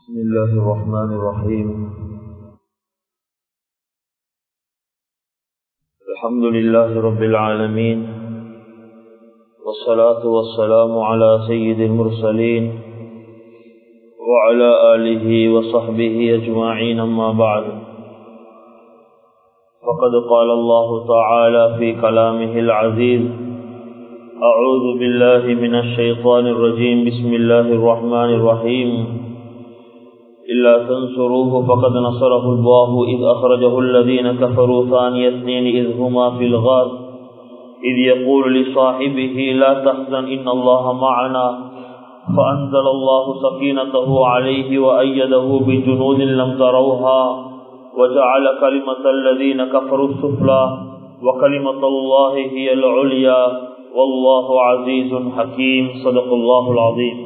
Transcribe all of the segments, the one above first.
بسم الله الرحمن الرحيم الحمد لله رب العالمين والصلاة والسلام على سيد المرسلين وعلى آله وصحبه أجمعين أما بعد فقد قال الله تعالى في كلامه العزيز أعوذ بالله من الشيطان الرجيم بسم الله الرحمن الرحيم إلا تنصروه فقد نصره الله إذ أخرجه الذين كفروا ثاني اثنين إذ هما في الغار إذ يقول لصاحبه لا تحزن إن الله معنا فأنزل الله سكينته عليه وأيده بجنود لم تروها وجعل كلمة الذين كفروا السفلى وكلمة الله هي العليا والله عزيز حكيم صدق الله العظيم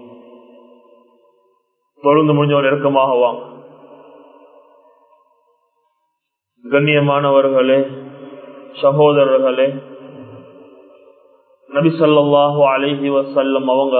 தொடர்ந்து முடிஞ்சவன் நெருக்கமாக வாங்க கண்ணியமானவர்களே சகோதரர்களே நபி சொல்லாஹு அலஹி வசல்லம் அவங்க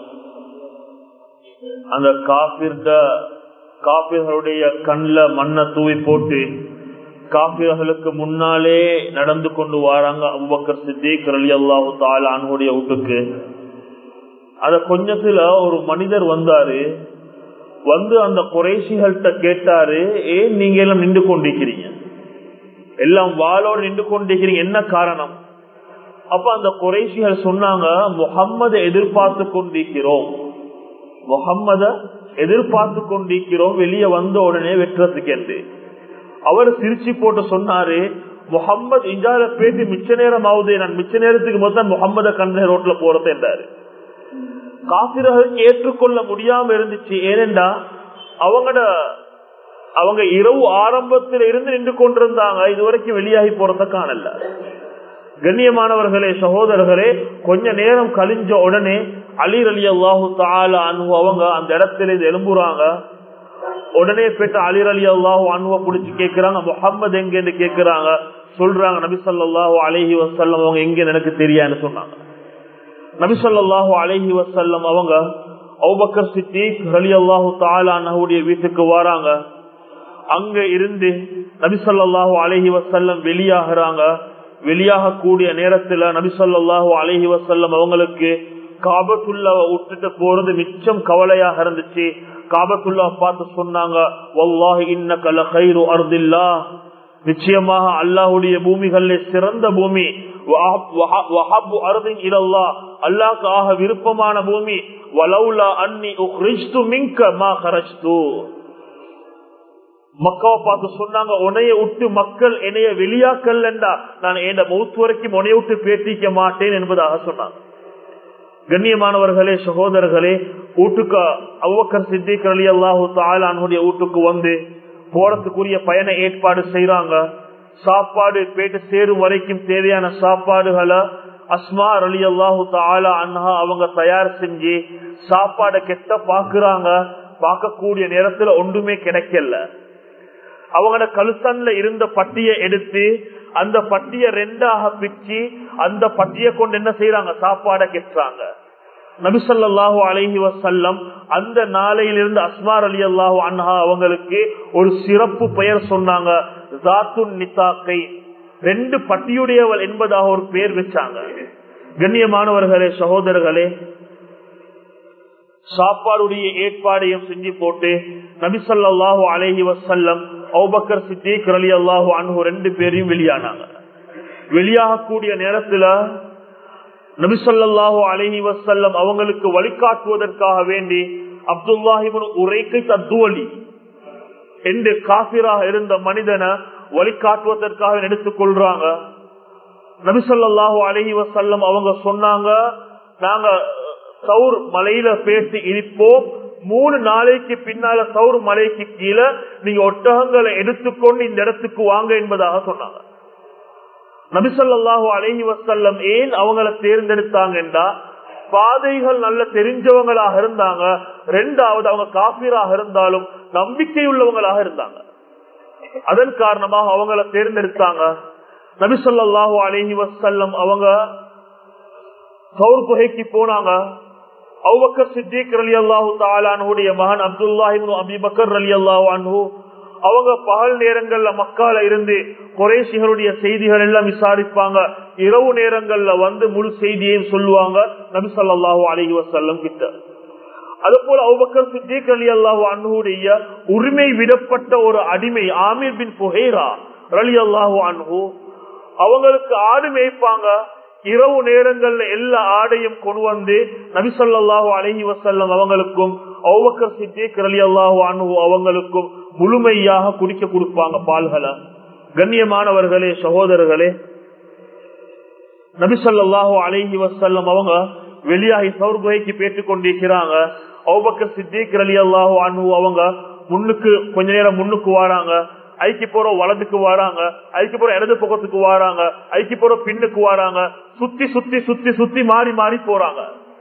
அந்த காப்பிர்ட காப்பிர்களுடைய கண்ல மண்ணை தூவி போட்டு காப்பிர்களுக்கு முன்னாலே நடந்து கொண்டு வராங்க அவ்வக்கர் சித்திக் அலி அல்லாஹு தாலானுடைய வீட்டுக்கு அத கொஞ்சத்துல ஒரு மனிதர் வந்தாரு வந்து அந்த குறைசிகள்கிட்ட கேட்டாரு ஏன் நீங்க எல்லாம் நின்று கொண்டிருக்கிறீங்க எல்லாம் வாளோடு நின்று கொண்டிருக்கிறீங்க என்ன காரணம் அப்ப அந்த குறைசிகள் சொன்னாங்க முகம்மதை எதிர்பார்த்து கொண்டிருக்கிறோம் முகம்மத எதிர்பார்த்து கொண்டிருக்கிறோம் வெளியே வந்த உடனே வெட்டுறதுக்கு என்று அவர் சிரிச்சு போட்டு சொன்னாரு முகம்மது இஞ்சால பேசி மிச்ச நேரம் ஆகுது நான் மிச்ச நேரத்துக்கு மொத்தம் முகம்மத கண்ண ரோட்ல போறது என்றாரு காசிரர்கள் ஏற்றுக்கொள்ள முடியாம இருந்துச்சு ஏனென்றா அவங்களோட அவங்க இரவு ஆரம்பத்தில் இருந்து நின்று கொண்டிருந்தாங்க இதுவரைக்கும் வெளியாகி போறத காணல கண்ணியமானவர்களே சகோதரர்களே கொஞ்ச நேரம் கழிஞ்ச உடனே அலிர் அலி அல்லாஹு தாலா அனு அவங்க அந்த இடத்துல இது எழும்புறாங்க உடனே போயிட்டு அலிர் அலி அல்லாஹு அனுவ புடிச்சு கேக்குறாங்க முகம்மது எங்க கேக்குறாங்க சொல்றாங்க நபி சொல்லாஹு அலஹி வசல்லம் அவங்க எங்க எனக்கு தெரியான்னு சொன்னாங்க நபிசல்லாஹு அலஹி வசல்லம் அவங்க அவுபக்கர் சித்திக் அலி அல்லாஹு தாலானுடைய வீட்டுக்கு வராங்க அங்க இருந்து நபிசல்லாஹு அலஹி வசல்லம் வெளியாகிறாங்க வெளியாக கூடிய நேரத்துல நபிசல்லாஹு அலஹி வசல்லம் அவங்களுக்கு காபத்துள்ள விட்டுட்டு போறது மிச்சம் கவலையாக இருந்துச்சு காபத்துல்லா பார்த்து சொன்னாங்க நிச்சயமாக அல்லாஹுடைய பூமிகள்ல சிறந்த பூமி அல்லாஹ் விருப்பமான பூமி வலவுலா அன்னி மிங்க மா கரஸ்து மக்காவை பார்த்து சொன்னாங்க உனைய விட்டு மக்கள் என்னைய வெளியாக்கல் என்றா நான் என் மௌத்து வரைக்கும் உனைய விட்டு பேட்டிக்க மாட்டேன் என்பதாக சொன்னாங்க கண்ணியமானவர்களே சகோதரர்களே வீட்டுக்கு அவ்வக்கர் சித்திக் அலி அல்லாஹூ தாலானுடைய வீட்டுக்கு வந்து போறதுக்குரிய பயண ஏற்பாடு செய்யறாங்க சாப்பாடு போயிட்டு சேரும் வரைக்கும் தேவையான சாப்பாடுகளை அஸ்மா அலி அல்லாஹு தாலா அண்ணா அவங்க தயார் செஞ்சு சாப்பாடை கெட்ட பாக்குறாங்க பார்க்கக்கூடிய நேரத்துல ஒன்றுமே கிடைக்கல அவங்களோட கழுத்தன்ல இருந்த பட்டிய எடுத்து அந்த பட்டிய ரெண்டாக பிச்சு அந்த பட்டிய கொண்டு என்ன செய்யறாங்க சாப்பாடை கெட்டுறாங்க நபிசல்லாஹு அலஹி வசல்லம் அந்த நாளையிலிருந்து அஸ்மார் அலி அல்லாஹு அன்ஹா அவங்களுக்கு ஒரு சிறப்பு பெயர் சொன்னாங்க நித்தாக்கை ரெண்டு பட்டியுடையவள் என்பதாக ஒரு பெயர் வச்சாங்க கண்ணியமானவர்களே சகோதரர்களே சாப்பாடுடைய ஏற்பாடையும் செஞ்சு போட்டு நபிசல்லாஹு அலஹி வசல்லம் அவுபக்கர் சித்திக் அலி அல்லாஹு அன்ஹு ரெண்டு பேரையும் வெளியானாங்க வெளியாகக்கூடிய நேரத்துல நபிசல்லாஹு அலஹி வசல்லம் அவங்களுக்கு வழிகாட்டுவதற்காக வேண்டி அப்துல்லாஹிபன் உரைக்கை தத்துவலி என்று காசிராக இருந்த மனிதனை வழிகாட்டுவதற்காக எடுத்துக் கொள்றாங்க நபிசல்லாஹு அலஹி வசல்லம் அவங்க சொன்னாங்க நாங்க சவுர் மலையில பேசி இருப்போம் மூணு நாளைக்கு பின்னால சவுர் மலைக்கு கீழே நீங்க ஒட்டகங்களை எடுத்துக்கொண்டு இந்த இடத்துக்கு வாங்க என்பதாக சொன்னாங்க நபிசல்லாஹு அலஹி வசல்லம் ஏன் அவங்கள தேர்ந்தெடுத்தாங்கன்றா பாதைகள் நல்ல தெரிஞ்சவங்களாக இருந்தாங்க ரெண்டாவது அவங்க காப்பீராக இருந்தாலும் நம்பிக்கை உள்ளவங்களாக இருந்தாங்க அதன் காரணமாக அவங்கள தேர்ந்தெடுத்தாங்க நபிசல்லாஹு அலஹி வசல்லம் அவங்க சவுர் குகைக்கு போனாங்க அவுபக்கர் சித்திக் அலி அல்லாஹு தாலானுடைய மகன் அப்துல்லாஹிம் அபிபக்கர் அலி அல்லாஹு அன்ஹு அவங்க பகல் நேரங்கள்ல மக்கால இருந்து குறைசிகளுடைய செய்திகள் எல்லாம் விசாரிப்பாங்க இரவு நேரங்கள்ல வந்து முழு செய்தியையும் சொல்லுவாங்க நபி சொல்லாஹு அலஹி வசல்லம் கிட்ட அது போல அவுபக்கர் சித்திக் அலி அல்லாஹு அன்ஹுடைய உரிமை விடப்பட்ட ஒரு அடிமை ஆமீர் பின் புஹேரா அலி அல்லாஹு அன்ஹு அவங்களுக்கு ஆடு மேய்ப்பாங்க இரவு நேரங்கள்ல எல்லா ஆடையும் கொண்டு வந்து நபிசல்லாஹு அலஹி வசல்லம் அவங்களுக்கும் அவுபக்கர் சித்திக் அலி அல்லாஹு அன்ஹு அவங்களுக்கும் முழுமையாக குடிக்க கொடுப்பாங்க பால்களை கண்ணியமானவர்களே சகோதரர்களே நபிசல்லாஹு அலஹி வசல்லம் அவங்க வெளியாகி சவுர் குகைக்கு பேட்டுக் கொண்டிருக்கிறாங்க அவுபக்க சித்திக் அலி அல்லாஹு அனு அவங்க முன்னுக்கு கொஞ்ச நேரம் முன்னுக்கு வாராங்க ஐக்கு போற வலதுக்கு வாராங்க ஐக்கு போற இடது பக்கத்துக்கு வாராங்க ஐக்கு போற பின்னுக்கு வாராங்க சுத்தி சுத்தி சுத்தி சுத்தி மாறி மாறி போறாங்க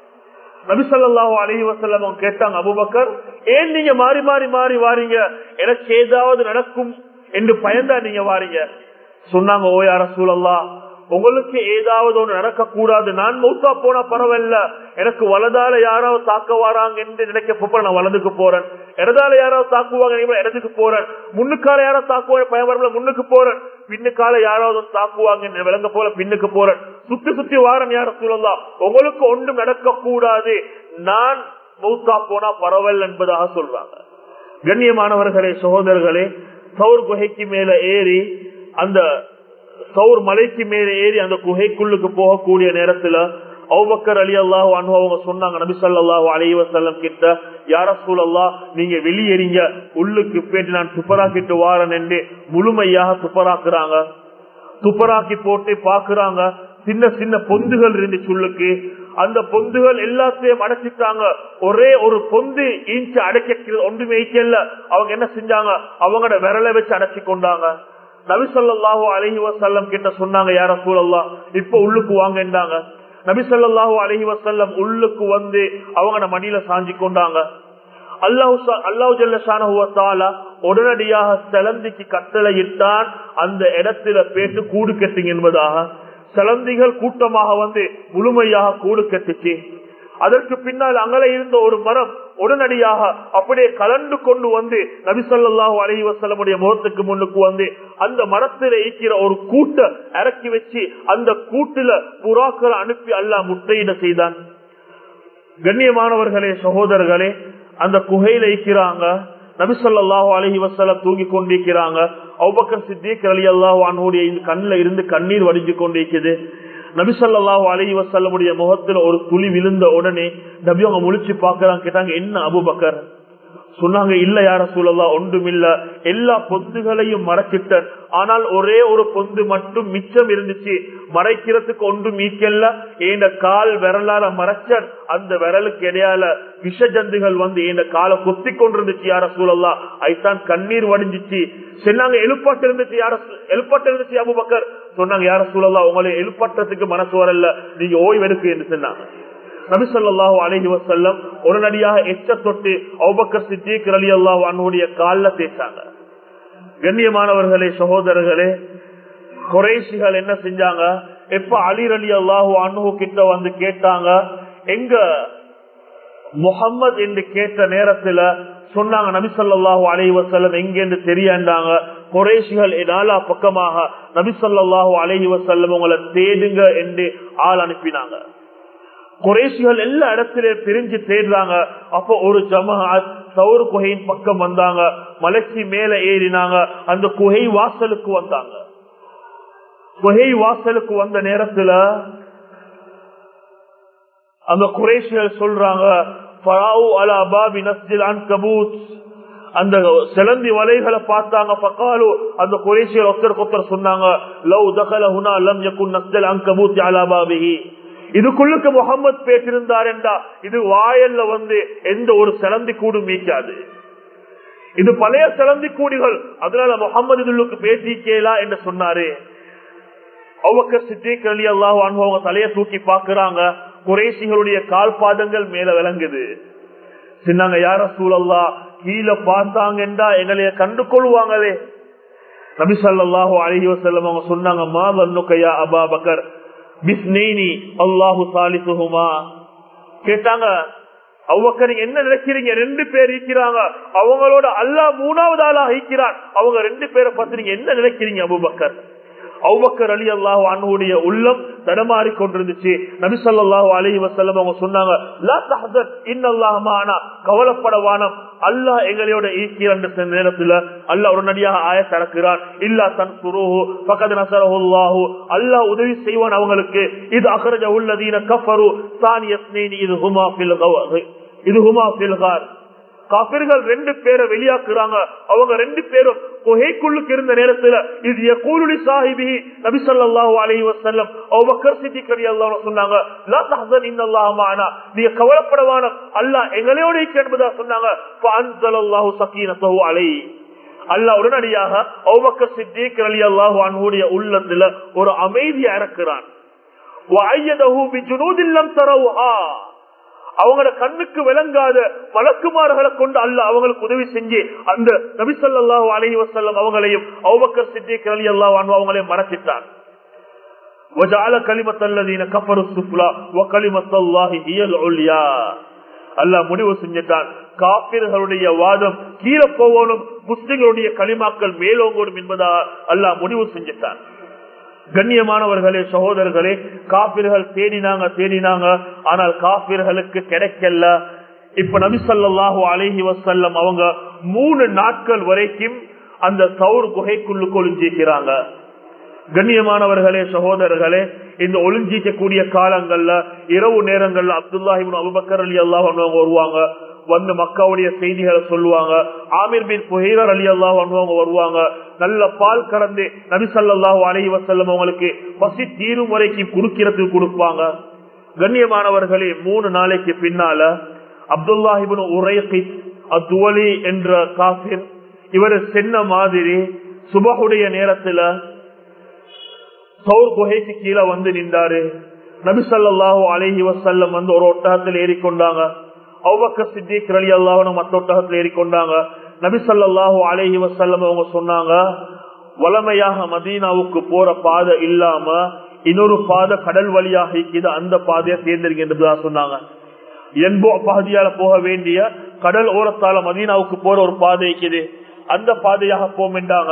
நபிசல்லாஹு அலஹி வசல்லம் கேட்டாங்க அபுபக்கர் ஏன் நீங்க மாறி மாறி மாறி வாரீங்க எனக்கு ஏதாவது நடக்கும் என்று பயந்தா நீங்க வாரீங்க சொன்னாங்க ஓ யார சூழல்லா உங்களுக்கு ஏதாவது ஒன்று நடக்க கூடாது நான் மௌத்தா போனா பரவாயில்ல எனக்கு வலதால யாராவது தாக்க வராங்க என்று நினைக்க போற நான் வலதுக்கு போறேன் இடதால யாராவது தாக்குவாங்க இடத்துக்கு போறேன் முன்னுக்கால யாராவது தாக்குவாங்க பயன்பட முன்னுக்கு போறேன் பின்னுக்கால யாராவது தாக்குவாங்க விளங்க போல பின்னுக்கு போறேன் சுத்தி சுத்தி வாரன் யார சூழலாம் உங்களுக்கு ஒன்றும் நடக்க கூடாது நான் மௌத்தா போனா பரவாயில்ல என்பதாக சொல்றாங்க கண்ணியமானவர்களே சகோதரர்களே சவுர் குகைக்கு மேல ஏறி அந்த சவுர் மலைக்கு மேல ஏறி அந்த குகைக்குள்ளுக்கு போகக்கூடிய நேரத்துல அவுபக்கர் அலி அல்லாஹ் அவங்க சொன்னாங்க நபி சொல்லாஹு அலைவசல்லம் கிட்ட யார சூழல்லா நீங்க வெளியேறீங்க உள்ளுக்கு போயிட்டு நான் துப்பராக்கிட்டு வாரன் என்று முழுமையாக துப்பராக்குறாங்க துப்பராக்கி போட்டு பாக்குறாங்க சின்ன சின்ன பொந்துகள் இருந்துச்சு உள்ளுக்கு அந்த பொந்துகள் எல்லாத்தையும் அடைச்சிட்டாங்க ஒரே ஒரு பொந்து இன்ச்சு அடைக்கிறது ஒன்றுமே இல்ல அவங்க என்ன செஞ்சாங்க அவங்களோட விரலை வச்சு அடைச்சி கொண்டாங்க நபிசல்லாஹூ அலஹி வசல்லம் கிட்ட சொன்னாங்க யார சூழல்லாம் இப்ப உள்ளுக்கு வாங்கிட்டாங்க நபிசல்லாஹூ அலஹி வசல்லம் உள்ளுக்கு வந்து அவங்க மடியில சாஞ்சி கொண்டாங்க அல்லாஹு அல்லாஹு ஜல்லஷான உடனடியாக செலந்திக்கு கட்டளையிட்டான் அந்த இடத்துல பேட்டு கூடு கட்டுங்க என்பதாக செலந்திகள் கூட்டமாக வந்து முழுமையாக கூடு கட்டுச்சு அதற்கு பின்னால் அங்கே இருந்த ஒரு மரம் உடனடியாக அப்படியே கலந்து கொண்டு வந்து நபிசல்லாஹு அலி வசலமுடைய முகத்துக்கு முன்னுக்கு வந்து அந்த மரத்தில் இருக்கிற ஒரு கூட்டை இறக்கி வச்சு அந்த கூட்டுல புறாக்களை அனுப்பி அல்லா முட்டையிட செய்தான் கண்ணியமானவர்களே சகோதரர்களே அந்த குகையில இருக்கிறாங்க நபிசல்லாஹு அலஹி வசலம் தூங்கி கொண்டிருக்கிறாங்க அவுபக்கர் சித்திக் அலி அல்லாஹ் அனுடைய கண்ணில் இருந்து கண்ணீர் வடிஞ்சு கொண்டிருக்குது நபிசல்லாஹு அலஹி வசல்லமுடைய முகத்துல ஒரு துளி விழுந்த உடனே நபி அவங்க முழிச்சு பாக்குறாங்க கேட்டாங்க என்ன அபுபக்கர் சொன்னாங்க இல்ல யார சூழலா ஒன்றும் இல்ல எல்லா பொந்துகளையும் மறைச்சிட்டேன் ஆனால் ஒரே ஒரு பொந்து மட்டும் மிச்சம் இருந்துச்சு மறைக்கிறதுக்கு ஒன்றும் மீக்கல்ல ஏண்ட கால் விரலால மறைச்சன் அந்த விரலுக்கு இடையால விஷ ஜந்துகள் வந்து என் காலை கொத்தி கொண்டிருந்துச்சு யார சூழல்லா ஐத்தான் கண்ணீர் வடிஞ்சிச்சு சொன்னாங்க எழுப்பாட்டு இருந்துச்சு யார எழுப்பாட்டு இருந்துச்சு அபுபக்கர் சொன்னாங்க யார சூழல்லா உங்களை எழுப்பாட்டத்துக்கு மனசு வரல நீங்க ஓய்வு எடுக்கு என்று சொன்னாங்க நபிசல்லாஹு அலஹி வசல்லம் உடனடியாக எச்ச தொட்டு அவுபக்கர் சித்திக் அலி அல்லாஹ் அன்னுடைய காலில் தேய்ச்சாங்க கண்ணியமானவர்களே சகோதரர்களே குறைசிகள் என்ன செஞ்சாங்க எப்ப அலிர் அலி அல்லாஹு அன்ஹு கிட்ட வந்து கேட்டாங்க எங்க முகம்மது என்று கேட்ட நேரத்துல சொன்னாங்க நபிசல்லாஹு அலி வசல்லம் எங்க என்று தெரியாண்டாங்க குறைசிகள் நாலா பக்கமாக நபிசல்லாஹு அலஹி வசல்லம் உங்களை தேடுங்க என்று ஆள் அனுப்பினாங்க குறைசிகள் எல்லா இடத்திலும் பிரிஞ்சு தேடுறாங்க அப்போ ஒரு ஜமாத் சவுர் குகையின் பக்கம் வந்தாங்க மலைச்சி மேல ஏறினாங்க அந்த குகை வாசலுக்கு வந்தாங்க குகை வாசலுக்கு வந்த நேரத்துல அந்த குறைசிகள் சொல்றாங்க அந்த சிலந்தி வலைகளை பார்த்தாங்க பக்காலு அந்த குறைசிகள் ஒருத்தருக்கு ஒருத்தர் சொன்னாங்க லவ் தகல ஹுனா லம் யகுன் நஸ்தல் அங்கபூத் அலாபாபிஹி இதுக்குள்ளுக்கு முகமது பேசிருந்தார் என்றா இது வாயல்ல வந்து எந்த ஒரு சிலந்தி கூடும் மீக்காது இது பழைய சிலந்தி கூடிகள் அதனால முகமது இதுள்ளுக்கு பேசிக்கலா என்று சொன்னாரு அவங்க சித்திக் அலி அல்லாஹ் அவங்க தலைய தூக்கி பாக்குறாங்க குறைசிகளுடைய கால் பாதங்கள் மேல விளங்குது சின்னாங்க யார சூழல்லா கீழே பார்த்தாங்கன்றா எங்களைய கண்டு கொள்வாங்களே நபி சல்லாஹூ அலஹி வசல்லம் அவங்க சொன்னாங்க மா வன்னுக்கையா அபா பக்கர் பிஸ்னேனி அல்லாஹு சாலிசுகுமா கேட்டாங்க அவங்க நீங்க என்ன நினைக்கிறீங்க ரெண்டு பேர் இருக்கிறாங்க அவங்களோட அல்லா மூணாவது ஆளா இருக்கிறான் அவங்க ரெண்டு பேரை பார்த்து நீங்க என்ன நினைக்கிறீங்க அபுபக்கர் அவுபக்கர் அலி அல்லாஹ் அன்னுடைய உள்ளம் தடமாறி கொண்டிருந்துச்சு நபிசல்லாஹு அலி வசல்லம் அவங்க சொன்னாங்க கவலைப்படவானம் அல்லாஹ் எங்களோட ஈக்கிற நேரத்துல அல்லாஹ் உடனடியாக ஆய தரக்கிறான் இல்லா தன் சுருஹு பக்கத்து நசரஹுல்லாஹு அல்லாஹ் உதவி செய்வான் அவங்களுக்கு இது அகரஜ உள்ளதீன கஃபரு சானியஸ்னேனி இது ஹுமா பில் இது ஹுமா பில்கார் காபிர்கள் ரெண்டு பேரை வெளியாக்குறாங்க அவங்க ரெண்டு பேரும் குகைக்குள்ளுக்கு இருந்த நேரத்துல இது கூலுடி சாஹிபி நபி சொல்லாஹு அலி வசல்லம் அவ்வக்கர் சித்தி கடி அல்லா சொன்னாங்க லா தஹசன் இன்னல்லாஹு மானா நீங்க கவலைப்படவான அல்லாஹ் எங்களோட என்பதா சொன்னாங்க ஃபஅன்ஸலல்லாஹு சகீனத்தஹு அலைஹி அல்லாஹ் உடனடியாக அவ்வக்கர் சித்திக் அலி அல்லாஹு அன்ஹுடைய உள்ளத்துல ஒரு அமைதியை இறக்குறான் وَأَيَّدَهُ بِجُنُودٍ لَّمْ تَرَوْهَا அவங்களோட கண்ணுக்கு விளங்காத வழக்குமாறுகளை கொண்டு அல்ல அவங்களுக்கு உதவி செஞ்சு அந்த நபிசல்லாஹு அலஹி வசல்லம் அவங்களையும் அவுபக்கர் சித்திக் அலி அல்லாஹ் அவங்களையும் மறைச்சிட்டான் அல்லாஹ் முடிவு செஞ்சிட்டான் காப்பிர்களுடைய வாதம் கீழே போகணும் முஸ்லிம்களுடைய களிமாக்கள் மேலோங்கணும் என்பதா அல்லாஹ் முடிவு செஞ்சிட்டான் கண்ணியமானவர்களே சகோதரர்களே காப்பிர்கள் தேடினாங்க தேடினாங்க ஆனால் காப்பிர்களுக்கு கிடைக்கல இப்ப நபிசல்லாஹு அலஹி வசல்லம் அவங்க மூணு நாட்கள் வரைக்கும் அந்த சவுர் குகைக்குள்ளுக்கு ஒளிஞ்சிக்கிறாங்க கண்ணியமானவர்களே சகோதரர்களே இந்த ஒளிஞ்சிக்கக்கூடிய காலங்கள்ல இரவு நேரங்கள்ல அப்துல்லாஹிபின் அபுபக்கர் அலி அல்லாஹ் வருவாங்க வந்து மக்காவுடைய செய்திகளை சொல்லுவாங்க ஆமீர் பின் புஹீரர் அலி அல்லாஹ் அவங்க வருவாங்க நல்ல பால் கறந்து நபிசல்லாஹு அலஹி வசல்லம் அவங்களுக்கு பசி தீரும் வரைக்கும் குடுக்கிறதுக்கு கொடுப்பாங்க கண்ணியமானவர்களே மூணு நாளைக்கு பின்னால அப்துல்லாஹிபின் உரைகி அத்துவலி என்ற காசிர் இவர் சென்ன மாதிரி சுபகுடைய நேரத்துல சௌர் குகைக்கு கீழே வந்து நின்றாரு நபிசல்லாஹு அலஹி வசல்லம் வந்து ஒரு ஒட்டகத்தில் ஏறிக்கொண்டாங்க அவ்வக்க சித்திக் அலி அல்லாஹனும் மற்ற ஒட்டகத்தில் ஏறிக்கொண்டாங்க நபிசல்லாஹு அலஹி வசல்லம் அவங்க சொன்னாங்க வளமையாக மதீனாவுக்கு போற பாதை இல்லாம இன்னொரு பாதை கடல் வழியாக இருக்குது அந்த பாதையை தேர்ந்தெடுக்கின்றதுதான் சொன்னாங்க என்போ பகுதியால போக வேண்டிய கடல் ஓரத்தால மதீனாவுக்கு போற ஒரு பாதை இருக்குது அந்த பாதையாக போமென்றாங்க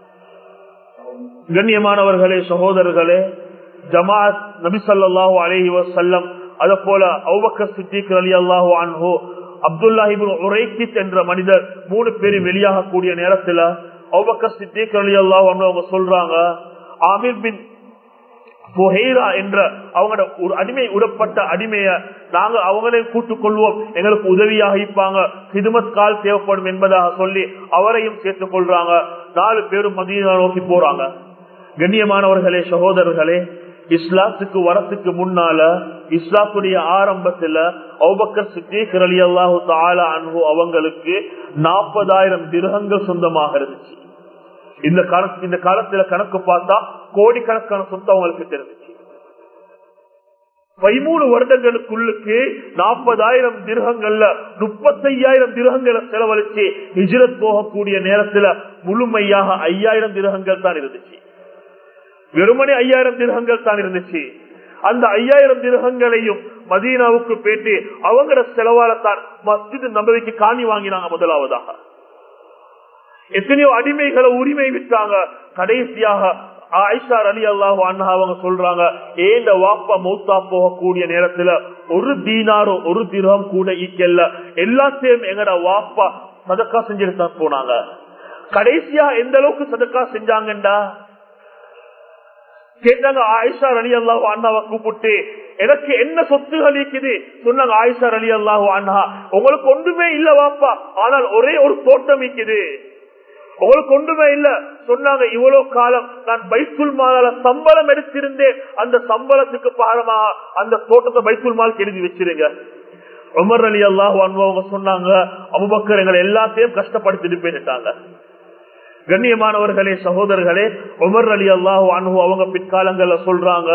கண்ணியமானவர்களே சகோதரர்களே ஜமாத் நபிசல்லாஹு அலஹி வசல்லம் அத போல அவுபக்கர் சித்திக் அலி அல்லாஹு அன்ஹோ அப்துல்லாஹிபின் உரைக்கித் என்ற மனிதர் மூணு பேரும் வெளியாகக்கூடிய நேரத்துல அவுபக்கர் சித்திக் அலி அல்லாஹு அவங்க சொல்றாங்க ஆமீர் பின் புஹேரா என்ற அவங்களோட ஒரு அடிமை உடப்பட்ட அடிமைய நாங்க அவங்களையும் கூட்டுக் கொள்வோம் எங்களுக்கு உதவியாக இருப்பாங்க ஹிதுமத் கால் தேவைப்படும் என்பதாக சொல்லி அவரையும் சேர்த்துக் கொள்றாங்க நாலு பேரும் மதிய நோக்கி போறாங்க கண்ணியமானவர்களே சகோதரர்களே இஸ்லாத்துக்கு வரத்துக்கு முன்னால இஸ்லாத்துடைய ஆரம்பத்துல அவுபக்கர் சித்தேக்கர் அலி அல்லாஹு தாலா அன்பு அவங்களுக்கு நாற்பதாயிரம் திருகங்கள் சொந்தமாக இருந்துச்சு இந்த கால இந்த காலத்துல கணக்கு பார்த்தா கோடிக்கணக்கான சொத்து அவங்களுக்கு தெரிஞ்சிச்சு பதிமூணு வருடங்களுக்குள்ளுக்கு நாற்பதாயிரம் திருகங்கள்ல முப்பத்தையாயிரம் திருகங்களை செலவழிச்சு ஹிஜ்ரத் போகக்கூடிய நேரத்துல முழுமையாக ஐயாயிரம் திருகங்கள் தான் இருந்துச்சு வெறுமனே ஐயாயிரம் திருகங்கள் தான் இருந்துச்சு அந்த ஐயாயிரம் திருகங்களையும் மதீனாவுக்கு போயிட்டு அவங்களோட செலவாலத்தான் மஸ்ஜித் நம்பவிக்கு காணி வாங்கினாங்க முதலாவதாக எத்தனையோ அடிமைகளை உரிமை விட்டாங்க கடைசியாக ஆயிஷா அலி அல்லாஹு அண்ணா அவங்க சொல்றாங்க ஏந்த வாப்பா மௌத்தா போகக்கூடிய நேரத்துல ஒரு தீனாரோ ஒரு திரம் கூட ஈக்கல்ல எல்லாத்தையும் எங்கட வாப்பா சதக்கா செஞ்சுட்டு தான் போனாங்க கடைசியா எந்த அளவுக்கு சதக்கா செஞ்சாங்கண்டா கேட்டாங்க ஆயிஷா அலி அல்லாஹு அண்ணாவை கூப்பிட்டு எனக்கு என்ன சொத்துகள் இருக்குது சொன்னாங்க ஆயிஷா அலி அல்லாஹு அண்ணா உங்களுக்கு ஒன்றுமே இல்ல வாப்பா ஆனால் ஒரே ஒரு தோட்டம் இருக்குது உங்களுக்கு ஒன்றுமே இல்ல சொன்னாங்க இவ்வளவு காலம் நான் பைத்துல் மாலால சம்பளம் எடுத்திருந்தேன் அந்த சம்பளத்துக்கு பாரமா அந்த தோட்டத்தை பைத்துல் மால் எழுதி வச்சிருங்க உமர் அலி அல்லாஹ் அவங்க சொன்னாங்க அபுபக்கர் எங்களை எல்லாத்தையும் கஷ்டப்படுத்திட்டு போயிட்டாங்க கண்ணியமானவர்களே சகோதரர்களே உமர் அலி அல்லாஹு அனு அவங்க பிற்காலங்கள்ல சொல்றாங்க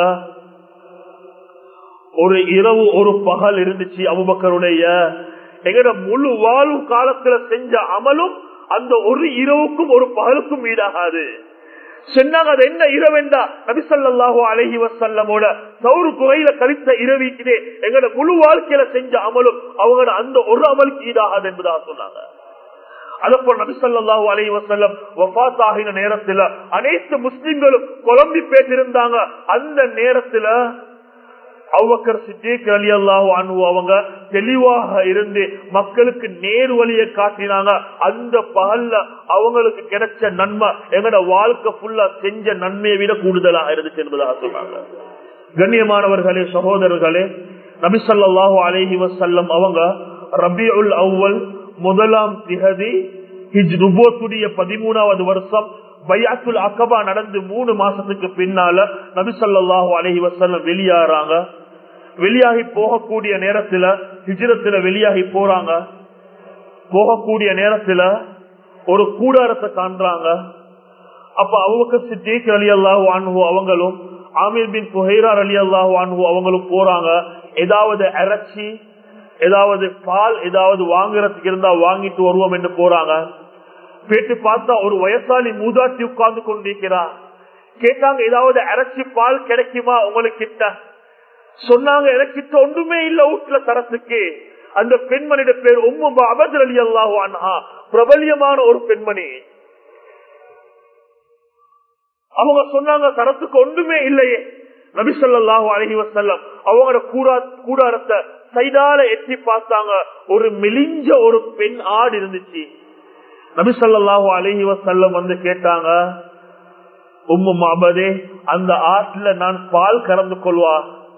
ஒரு இரவு ஒரு பகல் இருந்துச்சு அபுபக்கருடைய எங்கட முழு வாழும் காலத்துல செஞ்ச அமலும் அந்த ஒரு இரவுக்கும் ஒரு பகலுக்கும் ஈடாகாது சொன்னாங்க அது என்ன இரவெண்டா நபிசல்லாஹு அலஹி வசல்லமோட சௌரு குறையில கழித்த இரவிக்குதே எங்களோட முழு வாழ்க்கையில செஞ்ச அமலும் அவங்களோட அந்த ஒரு அமலுக்கு ஈடாகாது என்பதாக சொன்னாங்க அதப்போ நபிசல்லாஹு அலி வசல்லம் வஃத் ஆகின நேரத்துல அனைத்து முஸ்லிம்களும் குழம்பி பேசிருந்தாங்க அந்த நேரத்துல அவ்வக்கர் சித்திக் அலி அல்லாஹு அனு அவங்க தெளிவாக இருந்து மக்களுக்கு நேர் வழியை காட்டினாங்க அந்த பகல்ல அவங்களுக்கு கிடைச்ச நன்மை எங்கட வாழ்க்கை ஃபுல்லா செஞ்ச நன்மையை விட கூடுதலாக இருந்துச்சு என்பதாக சொன்னாங்க கண்ணியமானவர்களே சகோதரர்களே நபிசல்லாஹு அலஹி வசல்லம் அவங்க ரபி உல் அவ்வல் முதலாம் திகதி ஹிஜ்ருபோத்துடைய பதிமூணாவது வருஷம் பையாத்துல் அக்கபா நடந்து மூணு மாசத்துக்கு பின்னால நபிசல்லாஹு அலஹி வசல்லம் வெளியாறாங்க வெளியாகி போகக்கூடிய நேரத்துல ஹிஜ்ரத்துல வெளியாகி போறாங்க போகக்கூடிய நேரத்துல ஒரு கூடாரத்தை காண்றாங்க அப்ப அவங்க சித்திக் அலி அல்லாஹு அனுகு அவங்களும் ஆமீர் பின் புஹைரார் அலி அல்லாஹு அனுகு அவங்களும் போறாங்க ஏதாவது அரைச்சி ஏதாவது பால் ஏதாவது வாங்குறதுக்கு இருந்தா வாங்கிட்டு வருவோம் என்று போறாங்க கேட்டு பார்த்தா ஒரு வயசாளி மூதாட்டி உட்கார்ந்து கொண்டிருக்கிறார் கேட்டாங்க ஏதாவது அரைச்சி பால் கிடைக்குமா உங்களுக்கு கிட்ட சொன்னாங்க எனக்கிட்ட ஒன்றுமே இல்ல வீட்டுல தரத்துக்கு அந்த பெண்மணியோட பேர் உம்மு அபதர் அலி அல்லாஹு அன்ஹா பிரபல்யமான ஒரு பெண்மணி அவங்க சொன்னாங்க தரத்துக்கு ஒன்றுமே இல்லையே நபிசல்லாஹு அலஹி வசல்லம் அவங்களோட கூடா கூடாரத்தை சைடால எட்டி பார்த்தாங்க ஒரு மெலிஞ்ச ஒரு பெண் ஆடு இருந்துச்சு நபிசல்லாஹு அலஹி வசல்லம் வந்து கேட்டாங்க உம்மு மாபதே அந்த ஆற்றுல நான் பால் கறந்து கொள்வா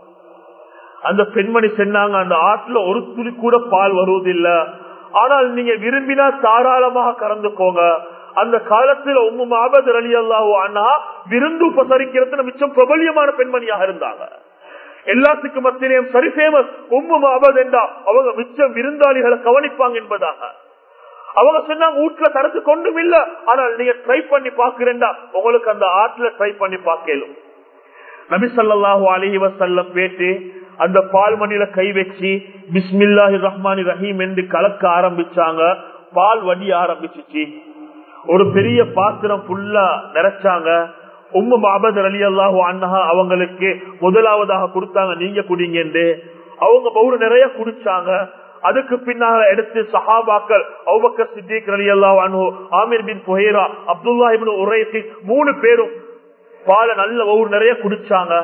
அந்த பெண்மணி சொன்னாங்க அந்த ஆற்றுல ஒரு துளி கூட பால் வருவதில்ல ஆனால் நீங்க விரும்பினா தாராளமாக கறந்துக்கோங்க அந்த காலத்துல உம்மு மாபத் அலி அல்லாஹு அண்ணா விருந்து உபசரிக்கிறது மிச்சம் பிரபலியமான பெண்மணியாக இருந்தாங்க எல்லாத்துக்கும் மத்தியிலையும் சரி ஃபேமஸ் உம்மு மாபத் என்றா அவங்க மிச்சம் விருந்தாளிகளை கவனிப்பாங்க என்பதாக அவங்க சொன்னாங்க வீட்டுல தரத்து கொண்டும் இல்ல ஆனால் நீங்க ட்ரை பண்ணி பாக்குறேன்டா உங்களுக்கு அந்த ஆற்றுல ட்ரை பண்ணி பார்க்கலும் நபி சல்லாஹூ அலஹி வசல்லம் பேட்டு அந்த பால்மணியில கை வச்சு பிஸ்மில்லாஹி ரஹ்மானி ரஹீம் என்று கலக்க ஆரம்பிச்சாங்க பால் வடி ஆரம்பிச்சிச்சு ஒரு பெரிய பாத்திரம் ஃபுல்லா நிறைச்சாங்க உம்மு மாபத் அலி அல்லாஹு அண்ணஹா அவங்களுக்கு முதலாவதாக கொடுத்தாங்க நீங்க குடிங்க அவங்க பவுரு நிறைய குடிச்சாங்க அதுக்கு பின்னால எடுத்து சஹாபாக்கள் அவுபக்கர் சித்திக் அலி அல்லாஹ் அனு Amir bin Fuhayra Abdullah ibn உரைசி மூணு பேரும் பாலை நல்ல ஊர் நிறைய குடிச்சாங்க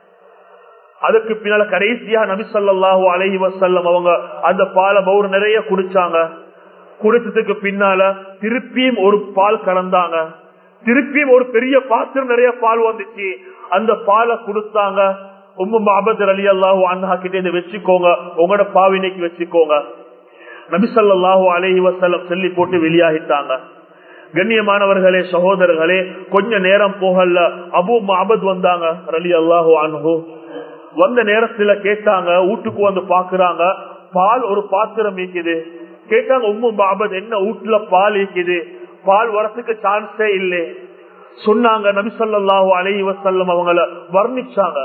அதுக்கு பின்னால கடைசியா நபிசல்லாஹு அலஹி வசல்லம் அவங்க அந்த பாலை பவுர் நிறைய குடிச்சாங்க குடிச்சதுக்கு பின்னால திருப்பியும் ஒரு பால் கலந்தாங்க திருப்பியும் ஒரு பெரிய பாத்திரம் நிறைய பால் வந்துச்சு அந்த பாலை கொடுத்தாங்க உம்மு மாபத் அலி அல்லாஹு அண்ணா கிட்ட இருந்து வச்சுக்கோங்க உங்களோட பாவினைக்கு வச்சுக்கோங்க நபிசல்லாஹு அலஹி வசல்லம் சொல்லி போட்டு வெளியாகிட்டாங்க கண்ணியமானவர்களே சகோதரர்களே கொஞ்ச நேரம் போகல அபு மாபத் வந்தாங்க ரலி அல்லாஹு அன்ஹு வந்த நேரத்துல கேட்டாங்க வீட்டுக்கு வந்து பாக்குறாங்க பால் ஒரு பாத்திரம் இருக்குது கேட்டாங்க உம்மு பாபத் என்ன வீட்டுல பால் இருக்குது பால் வரத்துக்கு சான்ஸே இல்லை சொன்னாங்க நபிசல்லாஹு அலஹி வசல்லம் அவங்கள வர்ணிச்சாங்க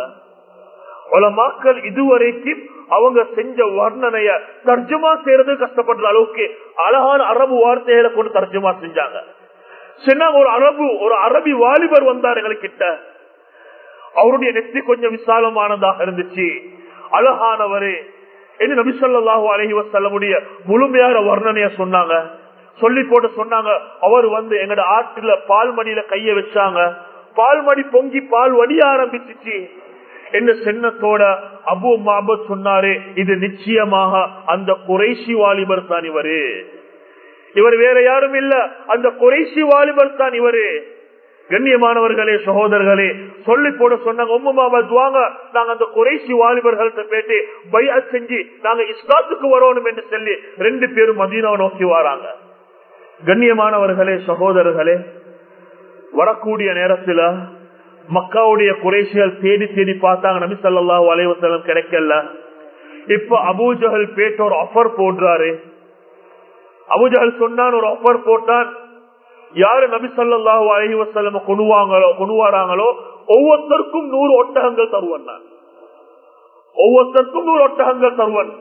மக்கள் இதுவரைக்கும் அவங்க செஞ்ச வர்ணனைய தர்ஜமா செய்யறது கஷ்டப்படுற அளவுக்கு அழகான அரபு வார்த்தைகளை கொண்டு தர்ஜமா செஞ்சாங்க சொன்னாங்க ஒரு அரபு ஒரு அரபி வாலிபர் வந்தார் எங்களுக்கிட்ட அவருடைய நெத்தி கொஞ்சம் விசாலமானதாக இருந்துச்சு அழகானவரு என்று நபிசல்லாஹு அலஹி வசல்லமுடைய முழுமையான வர்ணனைய சொன்னாங்க சொல்லி போட்டு சொன்னாங்க அவர் வந்து எங்கட ஆற்றுல பால் மடியில கைய வச்சாங்க பால் மடி பொங்கி பால் வடிய ஆரம்பிச்சிச்சு என்ன சின்னத்தோட அபு மாபத் சொன்னாரு இது நிச்சயமாக அந்த குறைசி வாலிபர் தான் இவரு இவர் வேற யாரும் இல்ல அந்த குறைசி வாலிபர் தான் இவரு கண்ணியமானவர்களே சகோதரர்களே சொல்லி போட சொன்னாங்க உம்மு மாபத் வாங்க நாங்க அந்த குறைசி வாலிபர்கள்ட்ட பேட்டு பையா செஞ்சு நாங்க இஸ்லாத்துக்கு வரணும் என்று சொல்லி ரெண்டு பேரும் மதீனாவை நோக்கி வராங்க கண்ணியமானவர்களே சகோதரர்களே வரக்கூடிய நேரத்துல மக்காவுடைய குறைசிகள் தேடி தேடி பார்த்தாங்க நபி சல்லாஹூ அலைவசலம் கிடைக்கல இப்ப அபூஜகல் பேட்ட ஒரு ஆஃபர் போடுறாரு அபுஜகல் சொன்னான் ஒரு ஆஃபர் போட்டான் யாரு நபி சல்லாஹூ அலஹி வசலம் கொண்டுவாங்களோ கொண்டுவாராங்களோ ஒவ்வொருத்தருக்கும் நூறு ஒட்டகங்கள் தருவன் நான் ஒவ்வொருத்தருக்கும் நூறு ஒட்டகங்கள் தருவன்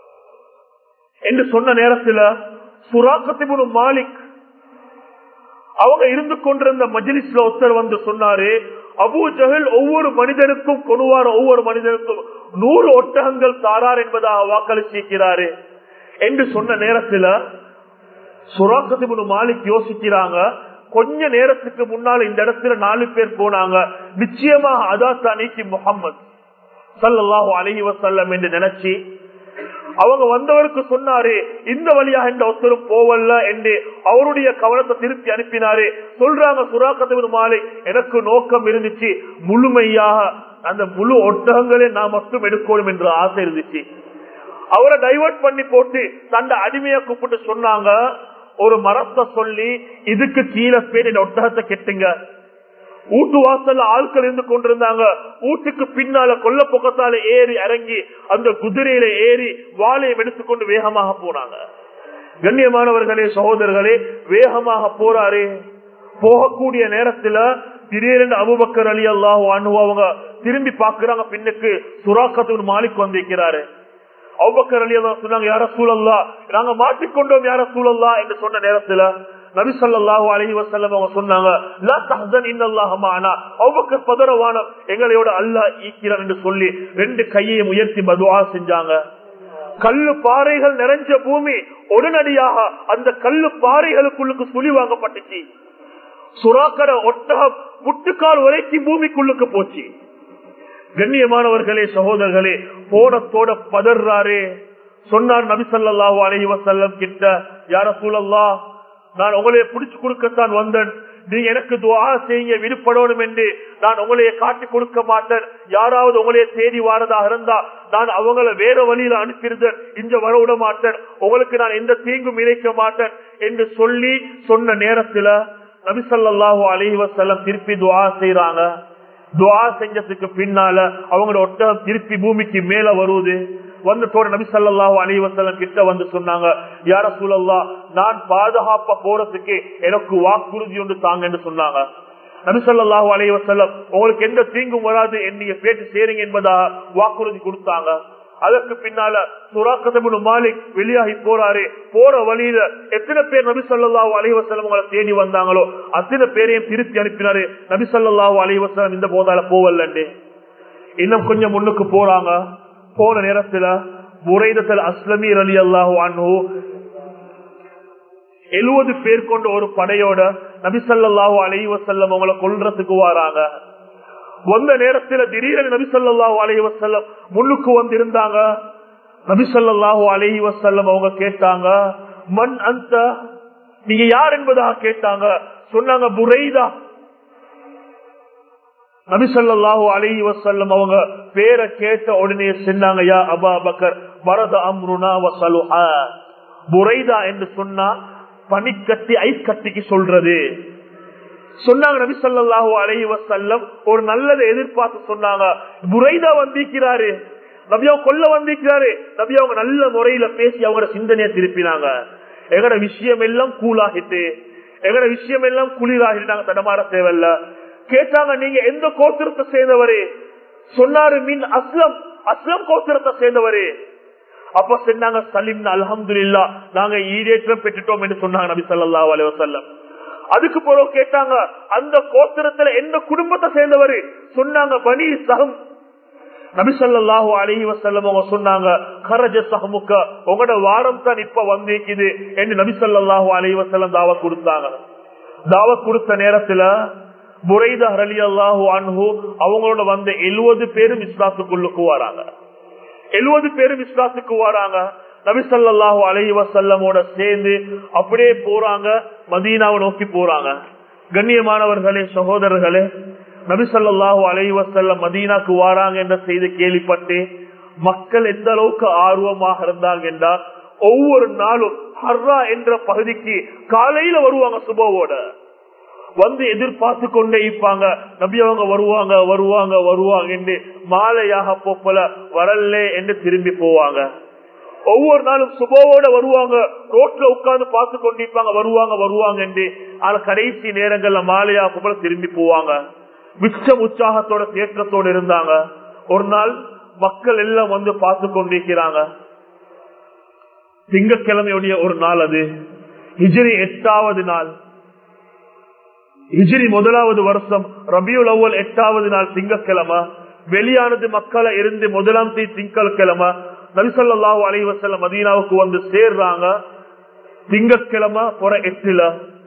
என்று சொன்ன நேரத்தில் சுராக்கத்திபுன் மாலிக் அவங்க இருந்து கொண்டிருந்த மஜிலிஸ்ல ஒருத்தர் வந்து சொன்னாரு அபு ஜஹல் ஒவ்வொரு மனிதனுக்கும் கொண்டுவார ஒவ்வொரு மனிதனுக்கும் நூறு ஒட்டகங்கள் தாரார் என்பதாக வாக்களிச்சிருக்கிறாரு என்று சொன்ன நேரத்துல சுராக்கத்து மாலிக் யோசிக்கிறாங்க கொஞ்ச நேரத்துக்கு முன்னால இந்த இடத்துல நாலு பேர் போனாங்க நிச்சயமாக அதா தானிக்கு முகம்மது சல்லாஹு அலஹி வசல்லம் என்று நினைச்சு அவங்க வந்தவருக்கு சொன்னாரு இந்த வழியாக இந்த ஒருத்தரும் போவல்ல என்று அவருடைய கவனத்தை திருப்பி அனுப்பினாரு சொல்றாங்க சுராக்கத்து மாலை எனக்கு நோக்கம் இருந்துச்சு முழுமையாக அந்த முழு ஒட்டகங்களே நான் மட்டும் எடுக்கணும் என்ற ஆசை இருந்துச்சு அவரை டைவர்ட் பண்ணி போட்டு தண்ட அடிமையை கூப்பிட்டு சொன்னாங்க ஒரு மரத்தை சொல்லி இதுக்கு கீழே பேர் இந்த ஒட்டகத்தை கெட்டுங்க ஊட்டு வாசல்ல ஆட்கள் இருந்து கொண்டிருந்தாங்க ஊட்டுக்கு பின்னால கொல்ல பக்கத்தால ஏறி இறங்கி அந்த குதிரையில ஏறி வாழையை எடுத்துக்கொண்டு வேகமாக போனாங்க கண்ணியமானவர்களே சகோதரர்களே வேகமாக போறாரு போகக்கூடிய நேரத்துல திடீரென்று அபுபக்கர் அலி அல்லாஹ் அவங்க திரும்பி பாக்குறாங்க பின்னுக்கு சுராக்கத்து மாலிக் வந்திருக்கிறாரு அவ்வக்கர் அலி அல்லா சொன்னாங்க யார சூழல்லா நாங்க மாட்டிக்கொண்டோம் யார சூழல்லா என்று சொன்ன நேரத்துல நபி சொல்லாஹு அலஹி வசல்லம் அவங்க சொன்னாங்க பதரவானம் எங்களையோட அல்லாஹ் ஈக்கிறான் என்று சொல்லி ரெண்டு கையை உயர்த்தி மதுவா செஞ்சாங்க கல்லு பாறைகள் நிறைஞ்ச பூமி உடனடியாக அந்த கல்லு பாறைகளுக்குள்ளுக்கு சுழி வாங்கப்பட்டுச்சு சுறாக்கட ஒட்டகம் முட்டுக்கால் வரைக்கும் பூமிக்குள்ளுக்கு போச்சு கண்ணியமானவர்களே சகோதரர்களே போடத்தோட பதறாரே சொன்னார் நபிசல்லாஹு அலஹி வசல்லம் கிட்ட யார சூழல்லா நான் உங்களைய புடிச்சு கொடுக்கத்தான் வந்தேன் நீங்க எனக்கு துவா செய்ய விடுபடணும் என்று நான் உங்களைய காட்டி கொடுக்க மாட்டேன் யாராவது உங்களைய தேடி வாரதாக இருந்தா நான் அவங்கள வேற வழியில அனுப்பியிருந்தேன் இங்க வர விட மாட்டேன் உங்களுக்கு நான் எந்த தீங்கும் இணைக்க மாட்டேன் என்று சொல்லி சொன்ன நேரத்துல நபிசல்லாஹு அலஹி வசல்லம் திருப்பி துவா செய்யறாங்க துவா செஞ்சதுக்கு பின்னால அவங்களோட ஒட்டகம் திருப்பி பூமிக்கு மேல வருவது வந்து தோட நபி சல்லாஹூ அலி வசலம் கிட்ட வந்து சொன்னாங்க யார சூழல்லா நான் பாதுகாப்பா போறதுக்கு எனக்கு வாக்குறுதி ஒன்று தாங்கன்னு சொன்னாங்க நபி சொல்லாஹூ அலி வசல்லம் உங்களுக்கு எந்த தீங்கும் வராது நீங்க பேச்சு சேருங்க என்பதா வாக்குறுதி கொடுத்தாங்க அதற்கு பின்னால சுராக்கத்தமுடு மாலிக் வெளியாகி போறாரு போற வழியில எத்தனை பேர் நபி சொல்லாஹு அலைவசலம் உங்களை தேடி வந்தாங்களோ அத்தனை பேரையும் திருப்பி அனுப்பினாரு நபி சொல்லாஹு அலைவசலம் இந்த போதால போவல்லண்டு இன்னும் கொஞ்சம் முன்னுக்கு போறாங்க போன நேரத்துல முறைதத்தில் அஸ்லமீர் அலி அல்லாஹு அனு எழுபது பேர் கொண்ட ஒரு படையோட நபிசல்லாஹு அலைவசல்லம் அவங்களை கொல்றதுக்கு வராங்க வந்த நேரத்தில் திடீரென நபிசல்லாஹு அலஹி வசல்லம் முன்னுக்கு வந்திருந்தாங்க நபிசல்லாஹு அலஹி வசல்லம் அவங்க கேட்டாங்க மண் அந்த நீங்க யார் என்பதாக கேட்டாங்க சொன்னாங்க புரைதா நபிசல்லாஹு அலஹி வசல்லம் அவங்க பேரை கேட்ட உடனே சொன்னாங்க யா அபா பக்கர் வரத அம்ருனா வசலுஹா புரைதா என்று சொன்னா பனிக்கட்டி ஐஸ் கட்டிக்கு சொல்றது சொன்னாங்க நபி சொல்லாஹு அலைஹி வசல்லம் ஒரு நல்லதை எதிர்பார்த்து சொன்னாங்க புரைதா வந்திருக்கிறாரு நபியாவை கொல்ல வந்திருக்கிறாரு நபி அவங்க நல்ல முறையில பேசி அவங்களோட சிந்தனையை திருப்பினாங்க எங்கட விஷயம் எல்லாம் கூலாகிட்டு எங்கட விஷயம் எல்லாம் குளிராகிட்டு நாங்க தடமாற தேவையில்ல கேட்டாங்க நீங்க எந்த கோத்திரத்தை சேர்ந்தவரு சொன்னாரு மின் அஸ்லம் அஸ்லம் கோத்திரத்தை சேர்ந்தவரு அப்ப சொன்னாங்க சலிம் அலமது இல்லா நாங்க ஈடேற்றம் பெற்றுட்டோம் என்று சொன்னாங்க நபி சொல்லா அலி வசல்லம் அதுக்கு பிறகு கேட்டாங்க அந்த கோத்திரத்துல எந்த குடும்பத்தை சேர்ந்தவரு சொன்னாங்க பனி சகம் நபிசல்லாஹு அலஹி வசல்லம் அவங்க சொன்னாங்க கரஜ சகமுக்க உங்களோட வாரம் தான் இப்ப வந்திருக்குது என்று நபிசல்லாஹு அலஹி வசல்லம் தாவ கொடுத்தாங்க தாவ கொடுத்த நேரத்துல முறைத ஹரலி அல்லாஹு அன்ஹு அவங்களோட வந்த எழுபது பேரும் இஸ்லாத்துக்குள்ளுக்கு வராங்க எழுபது பேரும் இஸ்லாத்துக்கு வராங்க நபிசல்லாஹு அலஹி வசல்லமோட சேர்ந்து அப்படியே போறாங்க மதீனாவை நோக்கி போறாங்க கண்ணியமானவர்களே சகோதரர்களே நபிசல்லாஹு அலஹி வசல்லம் மதீனாக்கு வாராங்க என்ற செய்தி கேள்விப்பட்டு மக்கள் எந்த அளவுக்கு ஆர்வமாக இருந்தாங்க என்றால் ஒவ்வொரு நாளும் ஹர்ரா என்ற பகுதிக்கு காலையில வருவாங்க சுபவோட வந்து எதிர்பார்த்து கொண்டே இருப்பாங்க நபி அவங்க வருவாங்க வருவாங்க வருவாங்க என்று மாலையாக போப்பல வரல என்று திரும்பி போவாங்க ஒவ்வொரு நாளும் சுபவோட வருவாங்க ரோட்ல உட்கார்ந்து பார்த்து கொண்டிருப்பாங்க வருவாங்க வருவாங்க என்று ஆனா கடைசி நேரங்கள்ல மாலையா போல திரும்பி போவாங்க மிச்சம் உற்சாகத்தோட தேற்றத்தோட இருந்தாங்க ஒரு நாள் மக்கள் எல்லாம் வந்து பார்த்து கொண்டிருக்கிறாங்க திங்கக்கிழமையுடைய ஒரு நாள் அது ஹிஜிரி எட்டாவது நாள் ஹிஜ்ரி முதலாவது வருஷம் ரபியுல் அவ்வல் எட்டாவது நாள் திங்கக்கிழமை வெளியானது மக்களை இருந்து முதலாம் தீ திங்கட்கிழமை நபிசல்லாஹு அலைவசல்ல மதீனாவுக்கு வந்து சேர்றாங்க திங்கட்கிழமை புற எட்டுல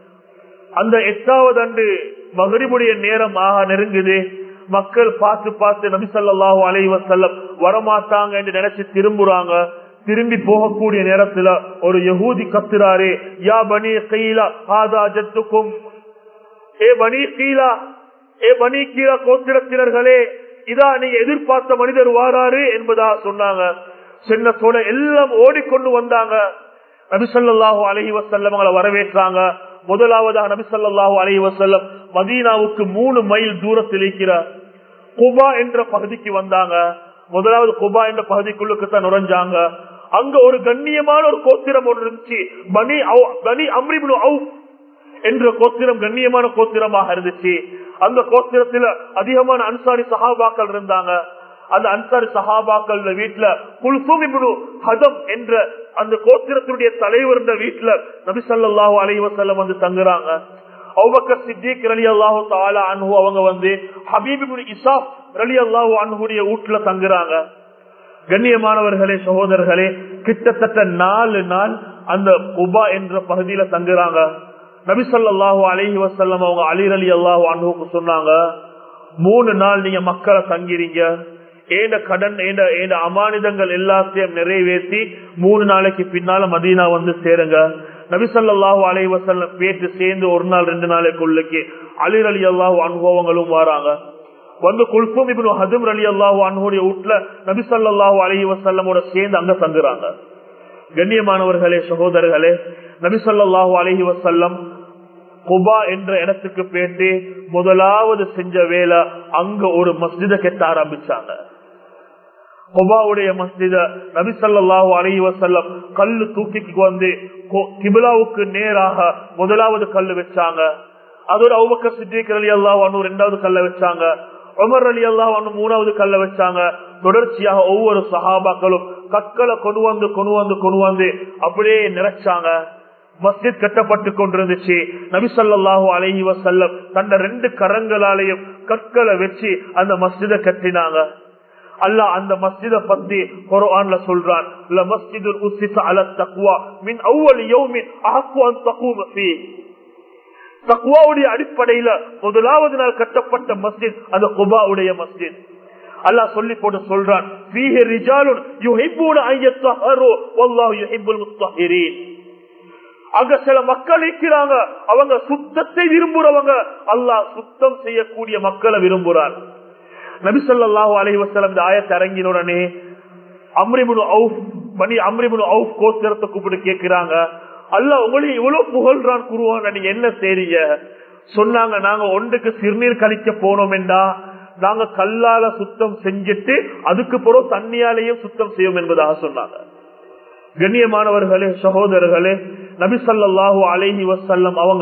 அந்த எட்டாவது ஆண்டு மகரிபுடைய நேரம் ஆக நெருங்குது மக்கள் பார்த்து பார்த்து நபிசல்லாஹு அலைவசல்லம் வரமாட்டாங்க என்று நினைச்சு திரும்புறாங்க திரும்பி போகக்கூடிய நேரத்துல ஒரு யகூதி கத்துறாரு யா பனி கைலா ஆதா ஜத்துக்கும் ஏ பனி கீழா ஏ பனி கீழா கோத்திரத்தினர்களே இதா நீங்க எதிர்பார்த்த மனிதர் வாராரு என்பதா சொன்னாங்க சின்னத்தோட எல்லாம் ஓடிக்கொண்டு வந்தாங்க நபிசல்லாஹு அலஹி வசல்லம் அவங்களை வரவேற்றாங்க முதலாவதாக நபிசல்லாஹு அலஹி வசல்லம் மதீனாவுக்கு மூணு மைல் தூரத்தில் இருக்கிற குபா என்ற பகுதிக்கு வந்தாங்க முதலாவது குபா என்ற பகுதிக்குள்ளுக்கு தான் நுழைஞ்சாங்க அங்க ஒரு கண்ணியமான ஒரு கோத்திரம் ஒன்று இருந்துச்சு பனி பனி அம்ரிபுனு அவுப் என்ற கோத்திரம் கண்ணியமான கோத்திரமாக இருந்துச்சு அந்த கோத்திரத்துல அதிகமான அன்சாரி சஹாபாக்கள் இருந்தாங்க அந்த அன்சாரி சஹாபாக்கள் வீட்டுல குல்சுமிபுனு ஹதம் என்ற அந்த கோத்திரத்தினுடைய தலைவர் வீட்டுல நபிசல்லாஹு அலைவசல்லம் வந்து தங்குறாங்க அவுபக்கர் சித்திக் ரலி அல்லாஹு தாலா அன்பு அவங்க வந்து ஹபீபி இசாப் ரலி அல்லாஹு அன்புடைய வீட்டுல தங்குறாங்க கண்ணியமானவர்களே சகோதரர்களே கிட்டத்தட்ட நாலு நாள் அந்த குபா என்ற பகுதியில தங்குறாங்க நபிசல்லாஹு அலஹி வசல்லம் அவங்க அலிர் அலி அல்லாஹு அன்புக்கு சொன்னாங்க மூணு நாள் நீங்க மக்களை தங்கிறீங்க ஏண்ட கடன் ஏண்ட ஏண்ட அமானிதங்கள் எல்லாத்தையும் நிறைவேற்றி மூணு நாளைக்கு பின்னால மதீனா வந்து சேருங்க நபிசல்லாஹு அலைவசல்லம் பேட்டு சேர்ந்து ஒரு நாள் ரெண்டு நாளைக்குள்ளுக்கு அலிர் அலி அல்லாஹு அனுபவங்களும் வராங்க வந்து குல்பும் இப்படி ஹதும் அலி அல்லாஹு அனுடைய வீட்டுல நபிசல்லாஹு அலஹி வசல்லமோட சேர்ந்து அங்க தங்குறாங்க கண்ணியமானவர்களே சகோதரர்களே நபிசல்லாஹு அலஹி வசல்லம் குபா என்ற இடத்துக்கு போயிட்டு முதலாவது செஞ்ச வேலை அங்க ஒரு மஸ்ஜித கெட்ட ஆரம்பிச்சாங்க குபாவுடைய மஸ்ஜித நபிசல்லாஹு அலஹி வசல்லம் கல்லு தூக்கி வந்து கிபிலாவுக்கு நேராக முதலாவது கல்லு வச்சாங்க அதோட அவுபக்க சித்திக் அலி அல்லாஹ் ஒன்னு ரெண்டாவது கல்ல வச்சாங்க உமர் அலி அல்லாஹ் ஒன்னு மூணாவது கல்ல வச்சாங்க தொடர்ச்சியாக ஒவ்வொரு சஹாபாக்களும் கற்களை கொண்டு வந்து கொண்டு வந்து கொண்டு வந்து அப்படியே நிறைச்சாங்க மஸ்ஜித் கட்டப்பட்டு கொண்டிருந்துச்சு நபிசல்லாஹு அலஹி வசல்லம் தன்னை ரெண்டு கரங்களாலையும் கற்களை வச்சு அந்த மஸ்ஜித கட்டினாங்க அல்லாஹ் அந்த மஸ்ஜித பத்தி குர்ஆன்ல சொல்றான் ல மஸ்ஜிதுல் உஸ்ஸிஸ அல தக்வா மின் அவ்வல் யௌமின் அஹக்கு அன் தகூம ஃபீ தக்வாவுடைய அடிப்படையில முதலாவது நாள் கட்டப்பட்ட மஸ்ஜித் அந்த குபாவுடைய மஸ்ஜித் அல்லாஹ் சொல்லி போட்டு சொல்றான் ஃபீஹி ரிஜாலுன் யுஹிப்பூன அன் யத்தஹரு வல்லாஹு யுஹிப்புல் முத்தஹிரீன் அங்க சில மக்கள் இருக்கிறாங்க அவங்க சுத்தத்தை விரும்புறவங்க அல்லாஹ் சுத்தம் செய்யக்கூடிய மக்களை விரும்புறார் நபிசல்லாஹு அலைவசலம் இந்த ஆயத்தை இறங்கினுடனே அம்ரிபுனு அவுப் மணி அம்ரிபுனு அவுப் கோத்திரத்தை கூப்பிட்டு கேட்கிறாங்க அல்ல உங்களை இவ்வளவு புகழ்றான் குருவான் நீங்க என்ன செய்றீங்க சொன்னாங்க நாங்க ஒன்றுக்கு சிறுநீர் கழிக்க போனோம் என்றா நாங்க கல்லால சுத்தம் செஞ்சுட்டு அதுக்கு பிறகு தண்ணியாலேயும் சுத்தம் செய்யும் என்பதாக சொன்னாங்க கண்ணியமானவர்களே சகோதரர்களே நபிசல்லாஹு அலைஹி வசல்லம் அவங்க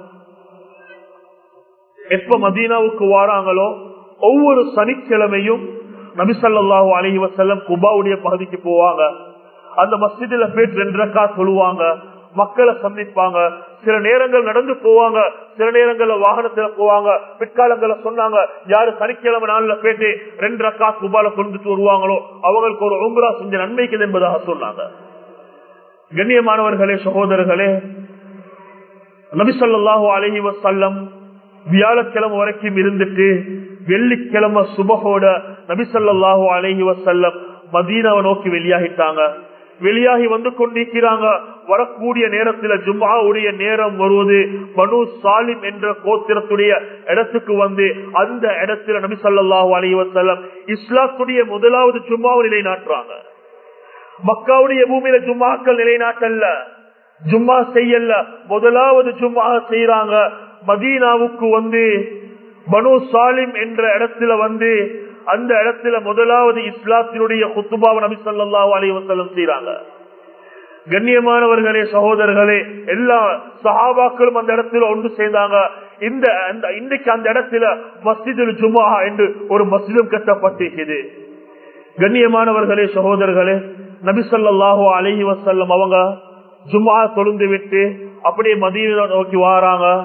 எப்ப மதீனாவுக்கு வாராங்களோ ஒவ்வொரு சனிக்கிழமையும் நபிசல்லாஹு அலஹி வசல்லம் குபாவுடைய பகுதிக்கு போவாங்க அந்த மஸ்ஜிதில போயிட்டு ரெண்டு ரக்கா சொல்லுவாங்க மக்களை சந்திப்பாங்க சில நேரங்கள் நடந்து போவாங்க சில நேரங்கள்ல வாகனத்துல போவாங்க பிற்காலங்கள சொன்னாங்க யாரு சனிக்கிழமை நாள்ல போயிட்டு ரெண்டு ரக்கா குபால கொண்டுட்டு வருவாங்களோ அவங்களுக்கு ஒரு உம்ரா செஞ்ச நன்மைக்குது என்பதாக சொன்னாங்க கண்ணியமானவர்களே சகோதரர்களே நபிசல்லாஹு அலஹி வசல்லம் வியாழக்கிழமை வரைக்கும் இருந்துட்டு வெள்ளிக்கிழமை சுபகோட நபிசல்லாஹு அலஹி வசல்லம் மதீனாவை நோக்கி வெளியாகிட்டாங்க வெளியாகி வந்து கொண்டிருக்கிறாங்க வரக்கூடிய நேரத்தில் ஜும்மாவுடைய நேரம் வருவது மனு சாலிம் என்ற கோத்திரத்துடைய இடத்துக்கு வந்து அந்த இடத்துல நபி சொல்லாஹு அலஹி வசல்லம் இஸ்லாத்துடைய முதலாவது ஜும்மாவை நிலைநாட்டுறாங்க மக்காவுடைய பூமியில ஜும்மாக்கள் நிலைநாட்டல்ல ஜும்மா செய்யல முதலாவது ஜும்மா செய்யறாங்க மதீனாவுக்கு வந்து பனு சாலிம் என்ற இடத்துல வந்து அந்த இடத்துல முதலாவது இஸ்லாத்தினுடைய குத்துபாவை நபி சொல்லாஹு அலி வசல்லம் செய்யறாங்க கண்ணியமானவர்களே சகோதரர்களே எல்லா சஹாபாக்களும் அந்த இடத்துல ஒன்று சேர்ந்தாங்க இந்த இன்றைக்கு அந்த இடத்துல மஸ்ஜிது ஜுமா என்று ஒரு மஸ்ஜிதும் கட்டப்பட்டிருக்குது கண்ணியமானவர்களே சகோதரர்களே நபிசல்லாஹு அலஹி வசல்லம் அவங்க ஜுமா தொழுந்து விட்டு அப்படியே மதீன நோக்கி வாராங்க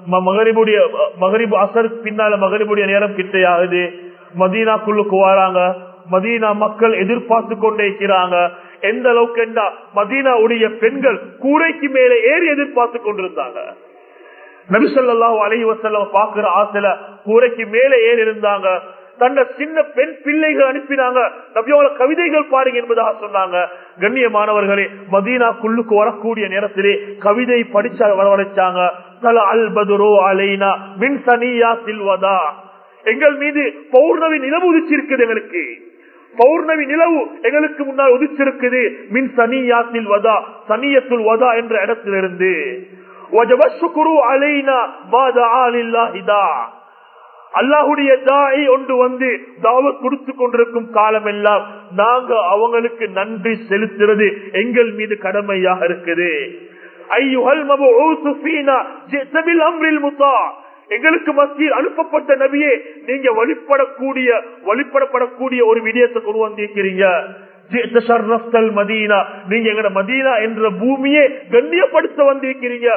மகரிபுடைய மகரிபு அசருக்கு பின்னால மகரிபுடைய நேரம் கிட்டையாகுது மதீனாக்குள்ளுக்கு வராங்க மதீனா மக்கள் எதிர்பார்த்து கொண்டே இருக்கிறாங்க எந்த அளவுக்கு என்ன மதீனாவுடைய பெண்கள் கூரைக்கு மேலே ஏறி எதிர்பார்த்து கொண்டிருந்தாங்க நபிசல்லாஹு அலஹி வசல்லம் பாக்குற ஆசையில கூரைக்கு மேலே ஏறி இருந்தாங்க தன்னை சின்ன பெண் பிள்ளைகள் அனுப்பினாங்க நபியோட கவிதைகள் பாருங்க என்பதாக சொன்னாங்க கண்ணியமானவர்களே மதீனா குள்ளுக்கு வரக்கூடிய நேரத்திலே கவிதை படிச்சா வரவழைச்சாங்க தல அல் பதுரோ அலைனா மின் சனியா சில்வதா எங்கள் மீது பௌர்ணமி நிலவு உதிச்சிருக்குது எங்களுக்கு பௌர்ணமி நிலவு எங்களுக்கு முன்னால் உதிச்சிருக்குது மின் சனியாத்தில் வதா சனியத்துல் வதா என்ற இடத்திலிருந்து அல்லாஹுடைய தாயை ஒன்று வந்து தாவ கொடுத்து கொண்டிருக்கும் காலம் எல்லாம் நாங்க அவங்களுக்கு நன்றி செலுத்துறது எங்கள் மீது கடமையாக இருக்குது எங்களுக்கு மத்தியில் அனுப்பப்பட்ட நபியே நீங்க வழிபடக்கூடிய வழிபடப்படக்கூடிய ஒரு விடயத்தை கொண்டு வந்திருக்கிறீங்க மதீனா நீங்க எங்கட மதீனா என்ற பூமியை கண்ணியப்படுத்த வந்திருக்கிறீங்க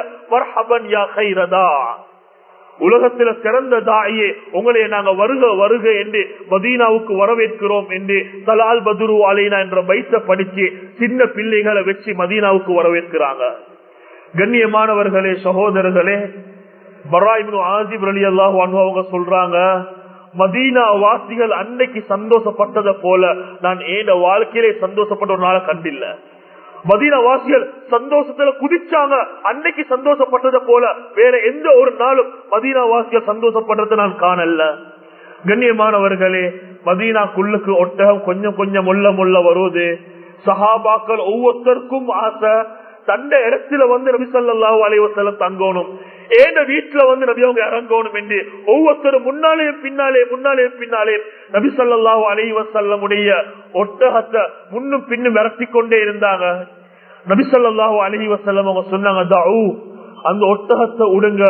உலகத்துல சிறந்த தாயே உங்களை நாங்க வருக வருக என்று மதீனாவுக்கு வரவேற்கிறோம் என்று தலால் பதுரு அலைனா என்ற பைத்த படிச்சு சின்ன பிள்ளைகளை வச்சு மதீனாவுக்கு வரவேற்கிறாங்க கண்ணியமானவர்களே சகோதரர்களே பராயிபு ஆசிப் அலி அல்லாஹ் அவங்க சொல்றாங்க மதீனா வாசிகள் அன்னைக்கு சந்தோஷப்பட்டதை போல நான் ஏன வாழ்க்கையிலே சந்தோஷப்பட்ட ஒரு நாளை கண்டில்ல மதீனா வாசிகள் சந்தோஷத்துல குதிச்சாங்க அன்னைக்கு சந்தோஷப்பட்டதை போல வேற எந்த ஒரு நாளும் மதீனா வாசிகள் சந்தோஷப்படுறதை நான் காணல கண்ணியமானவர்களே மதீனா குள்ளுக்கு ஒட்டகம் கொஞ்சம் கொஞ்சம் முள்ள முள்ள வருவது சஹாபாக்கள் ஒவ்வொருத்தருக்கும் ஆசை தண்ட இடத்துல வந்து நபி சொல்லாஹு அலைவசலம் தங்கணும் ஏண்ட வீட்டுல வந்து நபி அவங்க இறங்கணும் என்று ஒவ்வொருத்தரும் முன்னாலே பின்னாலே முன்னாலே பின்னாலே நபி சொல்லாஹு அலைவசல்லமுடைய ஒட்டகத்தை முன்னும் பின்னும் விரட்டி கொண்டே இருந்தாங்க நபி சொல்லாஹு அலஹி வசல்லம் அவங்க சொன்னாங்க தாவு அந்த ஒட்டகத்தை உடுங்க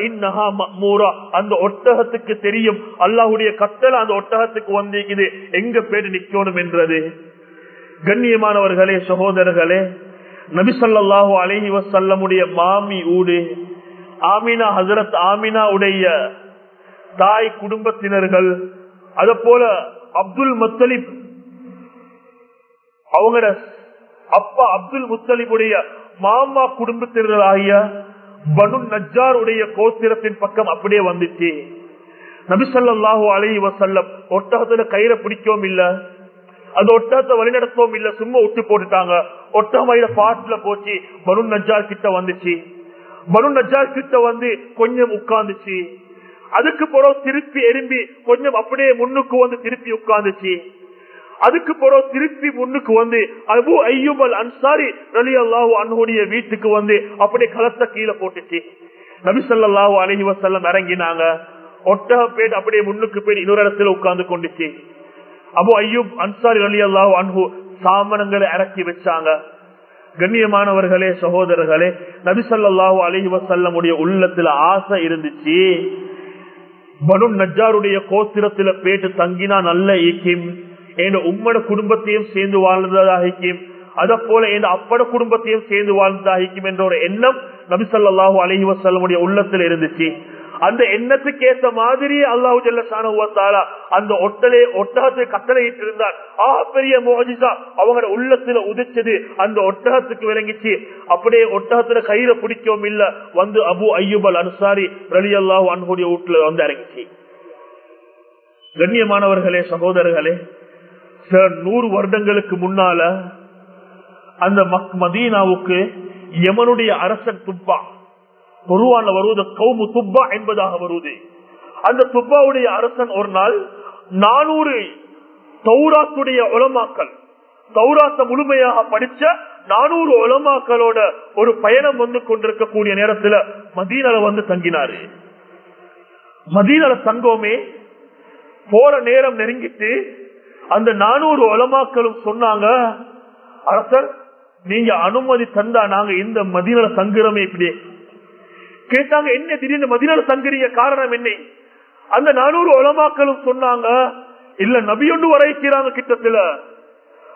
அந்த ஒட்டகத்துக்கு தெரியும் அல்லாஹுடைய கட்டளை அந்த ஒட்டகத்துக்கு வந்திருக்குது எங்க பேரு நிக்கணும் என்றது கண்ணியமானவர்களே சகோதரர்களே நபிசல்லாஹு அலஹி வசல்லமுடைய மாமி ஊடு ஆமினா ஹசரத் ஆமினா உடைய தாய் குடும்பத்தினர்கள் அத போல அப்துல் முத்தலிப் அவங்களோட அப்பா அப்துல் முத்தலிபுடைய மாமா குடும்பத்தினர் ஆகிய பனு நஜாருடைய கோத்திரத்தின் பக்கம் அப்படியே வந்துச்சு நபிசல்லாஹு அலஹி வசல்லம் ஒட்டகத்துல கயிறை பிடிக்கவும் இல்ல அந்த ஒட்டகத்தை வழிநடத்தவும் இல்ல சும்மா விட்டு போட்டுட்டாங்க ஒட்டகம் பாட்டுல போச்சு பனு நஜார் கிட்ட வந்துச்சு பனு நஜார் கிட்ட வந்து கொஞ்சம் உட்கார்ந்துச்சு அதுக்கு பிறகு திருப்பி எறும்பி கொஞ்சம் அப்படியே முன்னுக்கு வந்து திருப்பி உட்கார்ந்துச்சு அதுக்கு பிறகு திருப்பி முன்னுக்கு வந்து அபு ஐயூபல் அன்சாரி ரலி அல்லாஹூ அன்னுடைய வீட்டுக்கு வந்து அப்படியே களத்தை கீழே போட்டுச்சு நபிசல்லாஹு அலஹி வசல்லம் இறங்கினாங்க ஒட்டக பேட் அப்படியே முன்னுக்கு போய் இன்னொரு இடத்துல உட்கார்ந்து கொண்டுச்சு அபு ஐயூப் அன்சாரி அலி அல்லாஹூ அன்ஹு சாமனங்களை இறக்கி வச்சாங்க கண்ணியமானவர்களே சகோதரர்களே நபிசல்லாஹு அலஹி வசல்லமுடைய உள்ளத்துல ஆசை இருந்துச்சு பனு நஜாருடைய கோத்திரத்துல பேட்டு தங்கினா நல்ல ஈக்கிம் என் உம்மட குடும்பத்தையும் சேர்ந்து வாழ்ந்ததாகிக்கும் அத போல என் அப்பட குடும்பத்தையும் சேர்ந்து வாழ்ந்ததாகிக்கும் என்ற ஒரு எண்ணம் நபிசல்லாஹு அலஹி வசல்லமுடைய உள்ளத்துல இருந்துச்சு அந்த எண்ணத்துக்கு ஏற்ற மாதிரி அல்லாஹு ஜல்லா அந்த ஒட்டலே ஒட்டகத்தை கட்டளையிட்டு இருந்தார் ஆ பெரிய மோஜிசா அவங்க உள்ளத்துல உதிச்சது அந்த ஒட்டகத்துக்கு விளங்கிச்சு அப்படியே ஒட்டகத்துல கையில பிடிக்கவும் இல்ல வந்து அபு ஐயூபல் அனுசாரி ரலி அல்லாஹு அன்ஹுடைய வீட்டுல வந்து இறங்கிச்சு கண்ணியமானவர்களே சகோதரர்களே சில நூறு வருடங்களுக்கு முன்னால அந்த மதீனாவுக்கு யமனுடைய அரசன் துப்பா பொருவான வருவது கௌமு துப்பா என்பதாக வருவது அந்த துப்பாவுடைய அரசன் ஒரு நாள் நானூறு தௌராத்துடைய உலமாக்கள் தௌராத்த முழுமையாக படிச்ச நானூறு உலமாக்களோட ஒரு பயணம் வந்து கொண்டிருக்கக்கூடிய நேரத்துல மதீனால வந்து தங்கினாரு மதீனால தங்கோமே போற நேரம் நெருங்கிட்டு அந்த நானூறு உலமாக்களும் சொன்னாங்க அரசர் நீங்க அனுமதி தந்தா நாங்க இந்த மதினால தங்குறோமே இப்படி கேட்டாங்க என்ன திடீர்னு மதினால தங்குறீங்க காரணம் என்ன அந்த நானூறு உலமாக்களும் சொன்னாங்க இல்ல நபி ஒன்று வரைக்கிறாங்க கிட்டத்துல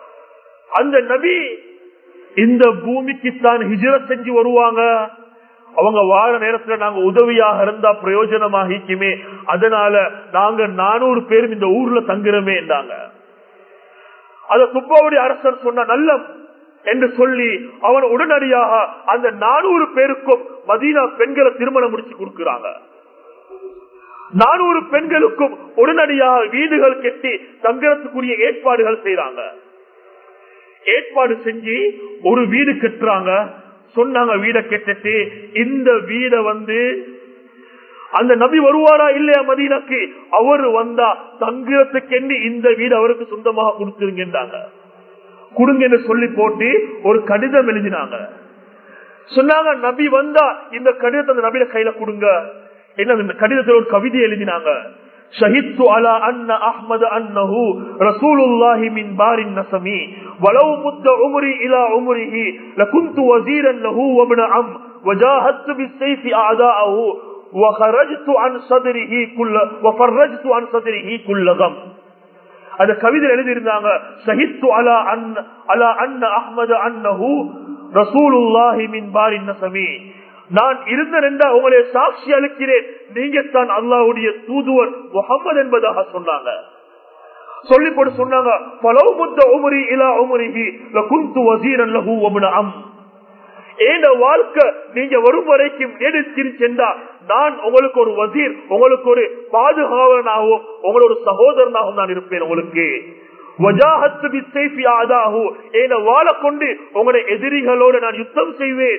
அந்த நபி இந்த பூமிக்கு தான் ஹிஜர செஞ்சு வருவாங்க அவங்க வார நேரத்துல நாங்க உதவியாக இருந்தா பிரயோஜனமாகிக்குமே அதனால நாங்க நானூறு பேரும் இந்த ஊர்ல தங்குறமே என்றாங்க அத துப்பாவுடைய அரசர் சொன்ன நல்ல என்று சொல்லி அவன் உடனடியாக அந்த நானூறு பேருக்கும் மதீனா பெண்களை திருமணம் முடிச்சு கொடுக்கிறாங்க நானூறு பெண்களுக்கும் உடனடியாக வீடுகள் கெட்டி தங்கறதுக்குரிய ஏற்பாடுகள் செய்யறாங்க ஏற்பாடு செஞ்சு ஒரு வீடு கட்டுறாங்க சொன்னாங்க வீட கெட்டுட்டு இந்த வீட வந்து அந்த நபி வருவாரா இல்லையா மதீனாக்கு அவரு வந்தா தங்குறதுக்கு இந்த வீடு அவருக்கு சொந்தமாக கொடுத்துருங்கன்றாங்க கொடுங்கன்னு சொல்லி போட்டு ஒரு கடிதம் எழுதினாங்க சொன்னாங்க நபி வந்தா இந்த கடிதத்தை அந்த நபியில கையில கொடுங்க என்ன இந்த கடிதத்தில் ஒரு கவிதை எழுதினாங்க شهدت على أن أحمد أنه رسول الله من بار النسم ولو مد عمري إلى عمره لكنت وزيرا له وابن عم وجاهدت بالسيف أعداءه وخرجت عن صدره كل وفرجت عن صدره كل غم அந்த கவிதை எழுதியிருந்தாங்க ஷஹித்து அலா அன் அலா அன்ன அஹ்மது அன்னஹு ரசூலுல்லாஹி மின் பாரின் நசமி நான் இருந்தேன் உங்களை சாட்சி அளிக்கிறேன் நீங்க தான் அல்லாவுடைய தூதுவர் முகமது என்பதாக சொன்னாங்க சொல்லி போட்டு சொன்னாங்க பலவு முத்த உமரி இலா உமரிஹி குந்து வசீரன் லஹு ஒபுன அம் ஏன வாழ்க்கை நீங்க வரும் வரைக்கும் நீடிச்சிரு சென்றா நான் உங்களுக்கு ஒரு வசீர் உங்களுக்கு ஒரு பாதுகாவலனாகவும் உங்களோட ஒரு சகோதரனாகவும் நான் இருப்பேன் உங்களுக்கு வாழ கொண்டு உங்களுடைய எதிரிகளோடு நான் யுத்தம் செய்வேன்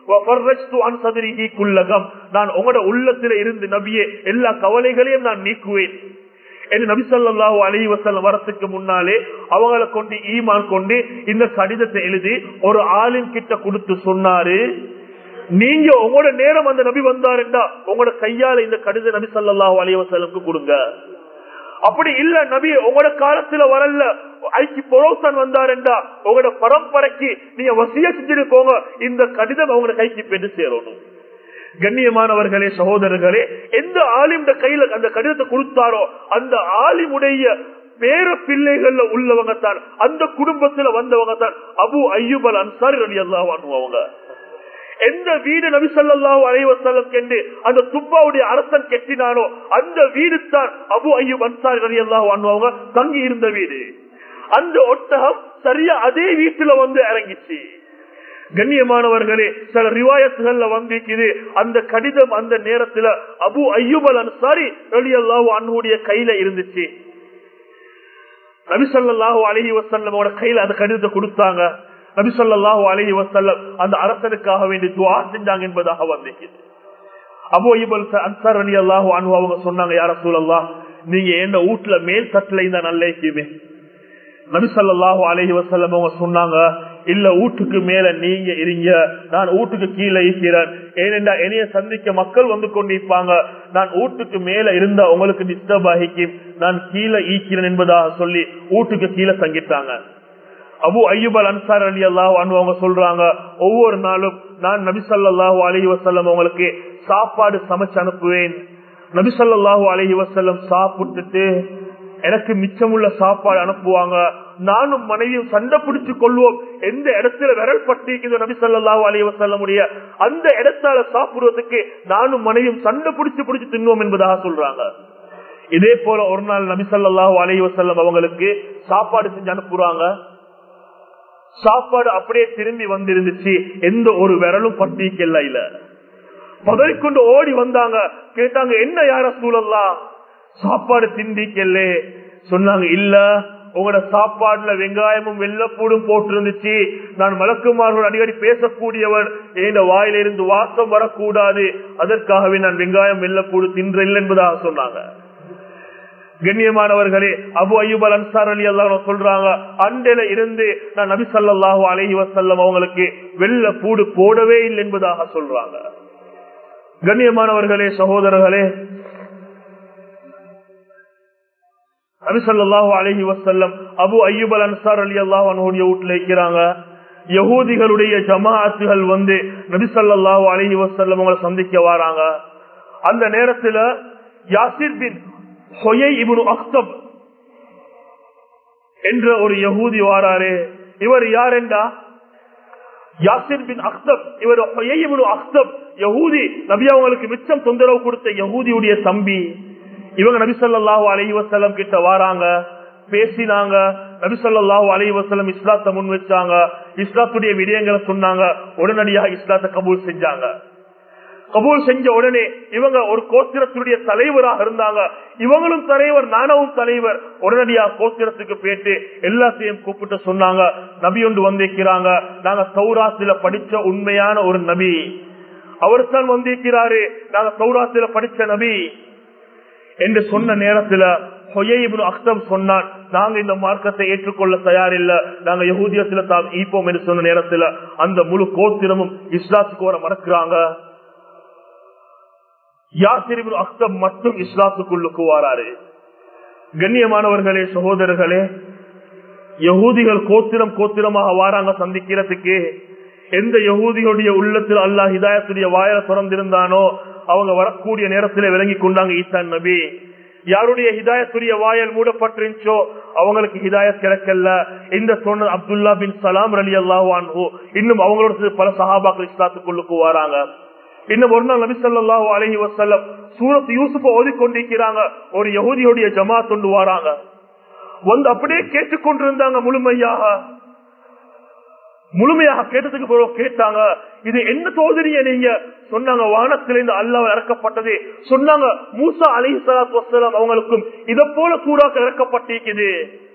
நான் உங்களோட உள்ளத்துல இருந்து நபியே எல்லா கவலைகளையும் நான் நீக்குவேன் என்று நபி சொல்லாஹு அலி வசல்லம் வரத்துக்கு முன்னாலே அவங்களை கொண்டு ஈமான் கொண்டு இந்த கடிதத்தை எழுதி ஒரு ஆளின் கிட்ட கொடுத்து சொன்னாரு நீங்க உங்களோட நேரம் அந்த நபி வந்தாருண்டா உங்களோட கையால இந்த கடித நபி சொல்லாஹு அலி வசலுக்கு கொடுங்க அப்படி இல்ல நபி உங்களோட காலத்துல வரல ஐக்கு பொரோசன் வந்தாருண்டா உங்களோட பரம்பரைக்கு நீங்க வசிய செஞ்சிருக்கோங்க இந்த கடிதம் அவங்களோட கைக்கு பெற்று சேரணும் கண்ணியமானவர்களே சகோதரர்களே எந்த ஆலிம் கையில அந்த கடிதத்தை கொடுத்தாரோ அந்த ஆலிமுடைய பேர பிள்ளைகள்ல உள்ளவங்க தான் அந்த குடும்பத்துல வந்தவங்க தான் அபு ஐயூபல் அன்சாரி ரவி அல்லா வாங்குவாங்க எந்த வீடு நபிசல்லாஹு அலைவசல்லம் என்று அந்த துப்பாவுடைய அரசன் கெட்டினானோ அந்த வீடு தான் அபு ஐயூப் அன்சாரி ரவி அல்லா வாங்குவாங்க தங்கி இருந்த வீடு அந்த ஒட்டகம் சரியா அதே வீட்டுல வந்து இறங்கிச்சு கண்ணியமானவர்களே சில ரிவாயத்துகள்ல வந்திருக்குது அந்த கடிதம் அந்த நேரத்துல அபு ஐயூபல் அன்சாரி ரலி அல்லாஹு அன்னுடைய கையில இருந்துச்சு நபிசல்லாஹு அலஹி வசல்லமோட கையில அந்த கடிதத்தை கொடுத்தாங்க நபிசல்லாஹு அலஹி வசல்லம் அந்த அரசனுக்காக வேண்டி துவா செஞ்சாங்க என்பதாக வந்திருக்குது அபு ஐயூபல் அன்சார் அலி அல்லாஹு அனு அவங்க சொன்னாங்க யார சூழல்லா நீங்க என்ன வீட்டுல மேல் தட்டுல இந்த நல்ல இருக்குமே நபிசல்லாஹு அலஹி வசல்லம் அவங்க சொன்னாங்க இல்ல வீட்டுக்கு மேல நீங்க இருங்க நான் வீட்டுக்கு கீழே இருக்கிறேன் ஏனென்றா என்னைய சந்திக்க மக்கள் வந்து கொண்டிருப்பாங்க நான் வீட்டுக்கு மேல இருந்தா உங்களுக்கு டிஸ்டர்ப் ஆகிக்கும் நான் கீழே ஈக்கிறேன் என்பதாக சொல்லி வீட்டுக்கு கீழே தங்கிட்டாங்க அபு ஐயூபல் அன்சார் அலி அல்லாஹ் அவங்க சொல்றாங்க ஒவ்வொரு நாளும் நான் நபிசல்லாஹு அலஹி வசல்லம் உங்களுக்கு சாப்பாடு சமைச்சு அனுப்புவேன் நபிசல்லாஹு அலஹி வசல்லம் சாப்பிட்டுட்டு எனக்கு மிச்சமுள்ள சாப்பாடு அனுப்புவாங்க நானும் மனைவியும் சண்டை பிடிச்சு கொள்வோம் எந்த இடத்துல விரல் பட்டிருக்குதோ நபி சொல்லாஹு அலைய வசல்லமுடைய அந்த இடத்தால சாப்பிடுறதுக்கு நானும் மனைவியும் சண்டை பிடிச்சு பிடிச்சு தின்னுவோம் என்பதாக சொல்றாங்க இதே போல ஒரு நாள் நபி சொல்லாஹு அலைய வசல்லம் அவங்களுக்கு சாப்பாடு செஞ்சு அனுப்புறாங்க சாப்பாடு அப்படியே திரும்பி வந்திருந்துச்சு எந்த ஒரு விரலும் பட்டிக்கல இல்ல பதறிக்கொண்டு ஓடி வந்தாங்க கேட்டாங்க என்ன யார சூழல்லாம் சாப்பாடு திண்டிக்கல்ல சொன்னாங்க இல்ல உங்களோட சாப்பாடுல வெங்காயமும் வெள்ளப்பூடும் போட்டு இருந்துச்சு நான் மலக்குமார்கள் அடிக்கடி பேசக்கூடியவர் என் வாயிலிருந்து வாசம் வரக்கூடாது அதற்காகவே நான் வெங்காயம் வெள்ளப்பூடு தின்றேன் என்பதாக சொன்னாங்க கண்ணியமானவர்களே அபு ஐயூபல் அன்சார் அலி அல்லா சொல்றாங்க அண்டையில இருந்து நான் நபி சல்லாஹூ அலஹி வசல்லம் அவங்களுக்கு வெள்ள பூடு போடவே இல்லை என்பதாக சொல்றாங்க கண்ணியமானவர்களே சகோதரர்களே நபிசல்லாஹு அலஹி வசல்லம் அபு ஐயூபல் அன்சார் அலி அல்லாஹ் வீட்டுல இருக்கிறாங்க யகூதிகளுடைய ஜமாத்துகள் வந்து நபிசல்லாஹு அலஹி வசல்லம் அவங்களை சந்திக்க வராங்க அந்த நேரத்துல யாசிர் பின் அக்தப் என்ற ஒரு யகூதி வாராரு இவர் யார் என்றா யாசிர் பின் அக்தப் இவர் அக்தப் யகூதி நபி அவங்களுக்கு மிச்சம் தொந்தரவு கொடுத்த யகூதியுடைய தம்பி இவங்க நபி ஸல்லல்லாஹு அலைஹி வஸல்லம் கிட்ட வாராங்க பேசினாங்க நபி ஸல்லல்லாஹு அலைஹி வஸல்லம் இஸ்லாத்தை முன் வச்சாங்க இஸ்லாத்துடைய விடயங்களை சொன்னாங்க உடனடியாக இஸ்லாத்தை கபூல் செஞ்சாங்க கபூல் செஞ்ச உடனே இவங்க ஒரு கோத்திரத்துடைய தலைவராக இருந்தாங்க இவங்களும் தலைவர் நானவும் தலைவர் உடனடியா கோத்திரத்துக்கு போயிட்டு எல்லாத்தையும் கூப்பிட்டு சொன்னாங்க நபி ஒன்று வந்திருக்கிறாங்க நாங்க சௌராத்தில படிச்ச உண்மையான ஒரு நபி அவர் தான் வந்திருக்கிறாரு நாங்க சௌராத்தில படிச்ச நபி என்று சொன்ன நேரத்துல ஹொய்யிபுன் அக்தம் சொன்னான் நாங்க இந்த மார்க்கத்தை ஏற்றுக்கொள்ள தயாரில்ல நாங்க யகூதியத்துல தான் ஈப்போம் என்று சொன்ன நேரத்துல அந்த முழு கோத்திரமும் இஸ்லாத்துக்கு வர மறக்கிறாங்க யாசிரிபின் அக்தம் மட்டும் இஸ்லாத்துக்குள்ளுக்கு வாராரு கண்ணியமானவர்களே சகோதரர்களே யகூதிகள் கோத்திரம் கோத்திரமாக வாராங்க சந்திக்கிறதுக்கு எந்த யகூதியுடைய உள்ளத்தில் அல்லாஹ் ஹிதாயத்துடைய வாயில திறந்திருந்தானோ அவங்க வரக்கூடிய நேரத்தில் விளங்கி கொண்டாங்க ஈசான் நபி யாருடைய ஹிதாயத்துடைய வாயல் மூடப்பட்டிருந்துச்சோ அவங்களுக்கு ஹிதாயத் கிடைக்கல இந்த சொன்ன அப்துல்லா பின் சலாம் அலி அல்லாஹ் இன்னும் அவங்களோட பல சஹாபாக்கள் இஸ்லாத்துக்குள்ளுக்கு வராங்க இன்னும் ஒரு நாள் நபி ஸல்லல்லாஹு அலைஹி வஸல்லம் சூரத் யூசுப் ஓதிக்கொண்டிருக்கிறாங்க ஒரு யஹூதியுடைய ஜமாத் கொண்டு வராங்க வந்து அப்படியே கேட்டுக்கொண்டிருந்தாங்க முழுமையாக முழுமையாக கேட்டதுக்கு பிறகு கேட்டாங்க இது என்ன சோதரிய நீங்க சொன்னாங்க வானத்திலிருந்து அல்லாஹ் இறக்கப்பட்டது சொன்னாங்க மூசா அலி சலாத் வசலாம் அவங்களுக்கும் இதை போல சூறாக்கள் இறக்கப்பட்டிருக்குது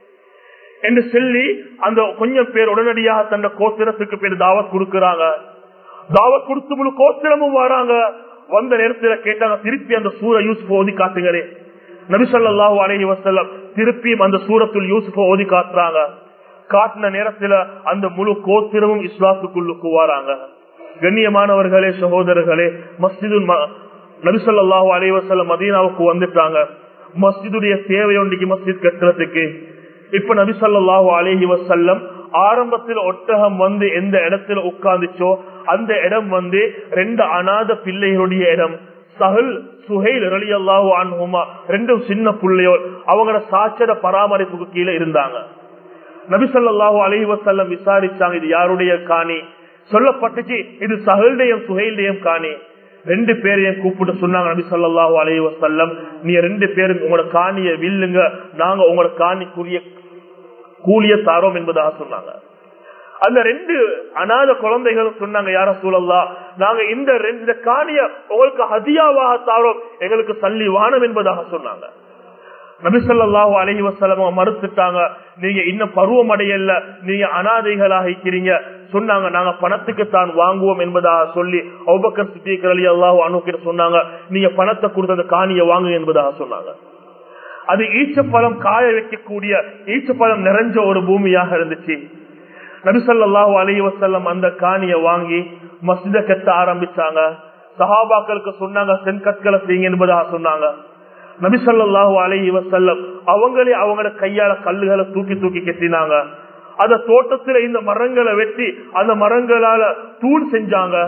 என்று சொல்லி அந்த கொஞ்சம் பேர் உடனடியாக தந்த கோத்திரத்துக்கு பேர் தாவத் கொடுக்கிறாங்க தாவத் கொடுத்து முழு கோத்திரமும் வராங்க வந்த நேரத்துல கேட்டாங்க திருப்பி அந்த சூர யூசுப் ஓதி காட்டுங்களே நபிசல்லாஹு அலஹி வசல்லம் திருப்பியும் அந்த சூரத்துல் யூசுப் ஓதி காட்டுறாங்க காட்டின நேரத்துல அந்த முழு கோத்திரமும் இஸ்லாத்துக்குள்ளுக்கு வராங்க கண்ணியமானவர்களே சகோதரர்களே மஸ்ஜிது நபிசல்லாஹு அலி வசல்லம் மதீனாவுக்கு வந்துட்டாங்க மஸ்ஜிதுடைய தேவை ஒன்றைக்கு மஸ்ஜித் கட்டுறதுக்கு இப்ப நபிசல்லாஹு அலஹி வசல்லம் ஆரம்பத்தில் ஒட்டகம் வந்து எந்த இடத்துல உட்கார்ந்துச்சோ அந்த இடம் வந்து ரெண்டு அநாத பிள்ளைகளுடைய இடம் சஹல் சுஹைல் ரலி அல்லாஹு அன்ஹுமா ரெண்டும் சின்ன பிள்ளையோர் அவங்களோட சாச்சர பராமரிப்புக்கு கீழே இருந்தாங்க நபிசல்லாஹு அலஹி வசல்லம் விசாரிச்சாங்க இது யாருடைய காணி சொல்லப்பட்டுச்சு இது சஹல்டையும் சுஹைல்டையும் காணி ரெண்டு பேரையும் கூப்பிட்டு சொன்னாங்க நபி சொல்லாஹு அலஹி வசல்லம் நீ ரெண்டு பேரும் உங்களோட காணிய வில்லுங்க நாங்க உங்களோட காணிக்குரிய கூலிய தாரோம் என்பதாக சொன்னாங்க அந்த ரெண்டு அநாத குழந்தைகளும் சொன்னாங்க யார சூழல்லா நாங்க இந்த ரெண்டு காணிய உங்களுக்கு ஹதியாவாக தாரோம் எங்களுக்கு சல்லி வானம் என்பதாக சொன்னாங்க நபிசல்லாஹு அலஹி வசலம் மறுத்துட்டாங்க நீங்க இன்னும் பருவம் அடையல நீங்க அனாதைகளாக இருக்கிறீங்க சொன்னாங்க நாங்க பணத்துக்கு தான் வாங்குவோம் என்பதாக சொல்லி அவுபக்கர் சித்திகர் அலி அல்லாஹு அணுக்கிட்ட சொன்னாங்க நீங்க பணத்தை கொடுத்த அந்த காணிய வாங்கு என்பதாக சொன்னாங்க அது ஈச்சப்பழம் காய வைக்கக்கூடிய ஈச்சப்பழம் நிறைஞ்ச ஒரு பூமியாக இருந்துச்சு நபிசல்லாஹு அலி வசல்லம் அந்த காணிய வாங்கி மஸ்ஜித கட்ட ஆரம்பிச்சாங்க சஹாபாக்களுக்கு சொன்னாங்க செங்கற்களை செய்யுங்க என்பதாக சொன்னாங்க நபிசல்லாஹு அலஹி வசல்லம் அவங்களே அவங்களோட கையால கல்லுகளை தூக்கி தூக்கி கட்டினாங்க அந்த தோட்டத்துல இந்த மரங்களை வெட்டி அந்த மரங்களால தூள் செஞ்சாங்க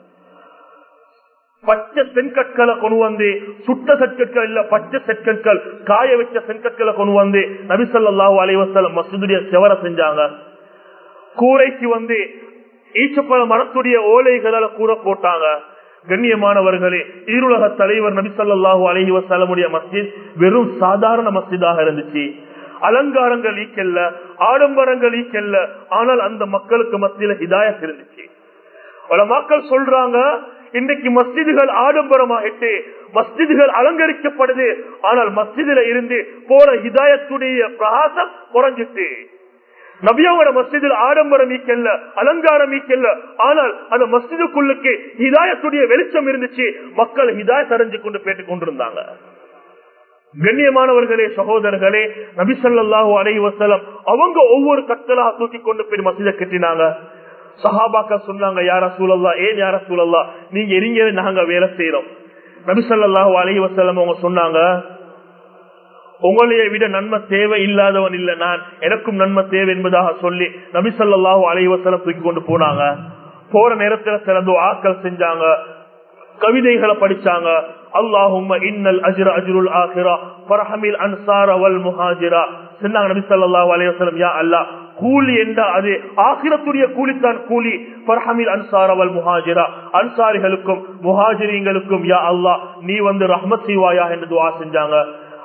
பச்சை செங்கற்களை கொண்டு வந்து சுட்ட செற்கற்கள் இல்ல பச்சை செற்கற்கள் காய வச்ச செங்கற்களை கொண்டு வந்து நபிசல்லாஹு அலைவசல்லம் மசூதுடைய செவர செஞ்சாங்க கூரைக்கு வந்து ஈச்சப்பழ மரத்துடைய ஓலைகளால கூற போட்டாங்க கண்ணியமானவர்களே ஈருலக தலைவர் நபிசல்லாஹூ அலஹி வசலமுடைய மஸ்ஜித் வெறும் சாதாரண மஸ்ஜிதாக இருந்துச்சு அலங்காரங்கள் ஈக்கல்ல ஆடம்பரங்கள் ஈக்கல்ல ஆனால் அந்த மக்களுக்கு மத்தியில ஹிதாயத் இருந்துச்சு பல மக்கள் சொல்றாங்க இன்றைக்கு மஸ்ஜிதுகள் ஆடம்பரமாயிட்டு மஸ்ஜிதுகள் அலங்கரிக்கப்படுது ஆனால் மஸ்ஜிதுல இருந்து போற ஹிதாயத்துடைய பிரகாசம் குறைஞ்சிட்டு நபியாவோட மஸ்ஜிதில் ஆடம்பரம் ஈக்கல்ல அலங்காரம் ஈக்கல்ல ஆனால் அந்த மஸ்ஜிதுக்குள்ளுக்கு ஹிதாயத்துடைய வெளிச்சம் இருந்துச்சு மக்கள் ஹிதாயத் அறிஞ்சு கொண்டு பேட்டு கொண்டிருந்தாங்க கண்ணியமானவர்களே சகோதரர்களே நபிசல்லாஹூ அலை வசலம் அவங்க ஒவ்வொரு கற்களாக தூக்கி கொண்டு போய் மசித கட்டினாங்க சஹாபாக்கா சொன்னாங்க யார சூழல்லா ஏன் யார சூழல்லா நீங்க எரிங்க நாங்க வேலை செய்யறோம் நபிசல்லாஹூ அலை வசலம் அவங்க சொன்னாங்க உங்களைய விட நன்மை தேவை இல்லாதவன் இல்ல நான் எனக்கும் நன்மை தேவை என்பதாக சொல்லி நபிசல்லாஹூ அலைவசலம் தூக்கி கொண்டு போனாங்க போற நேரத்துல சில ஆக்கள் செஞ்சாங்க கவிதைகளை படிச்சாங்க அல்லாஹும்ம இன்னல் அஜ்ர அஜ்ருல் ஆஹிரா ஃபர்ஹமில் அன்சார வல் முஹாஜிரா சொன்னாங்க நபி ஸல்லல்லாஹு அலைஹி வஸல்லம் யா அல்லாஹ் கூலி என்றா அது ஆகிரத்துடைய கூலித்தான் கூலி ஃபர்ஹமில் அன்சார வல் முஹாஜிரா அன்சாரிகளுக்கும் முஹாஜிரீங்களுக்கும் யா அல்லாஹ் நீ வந்து ரஹ்மத் செய்வாயா என்று துஆ செஞ்சாங்க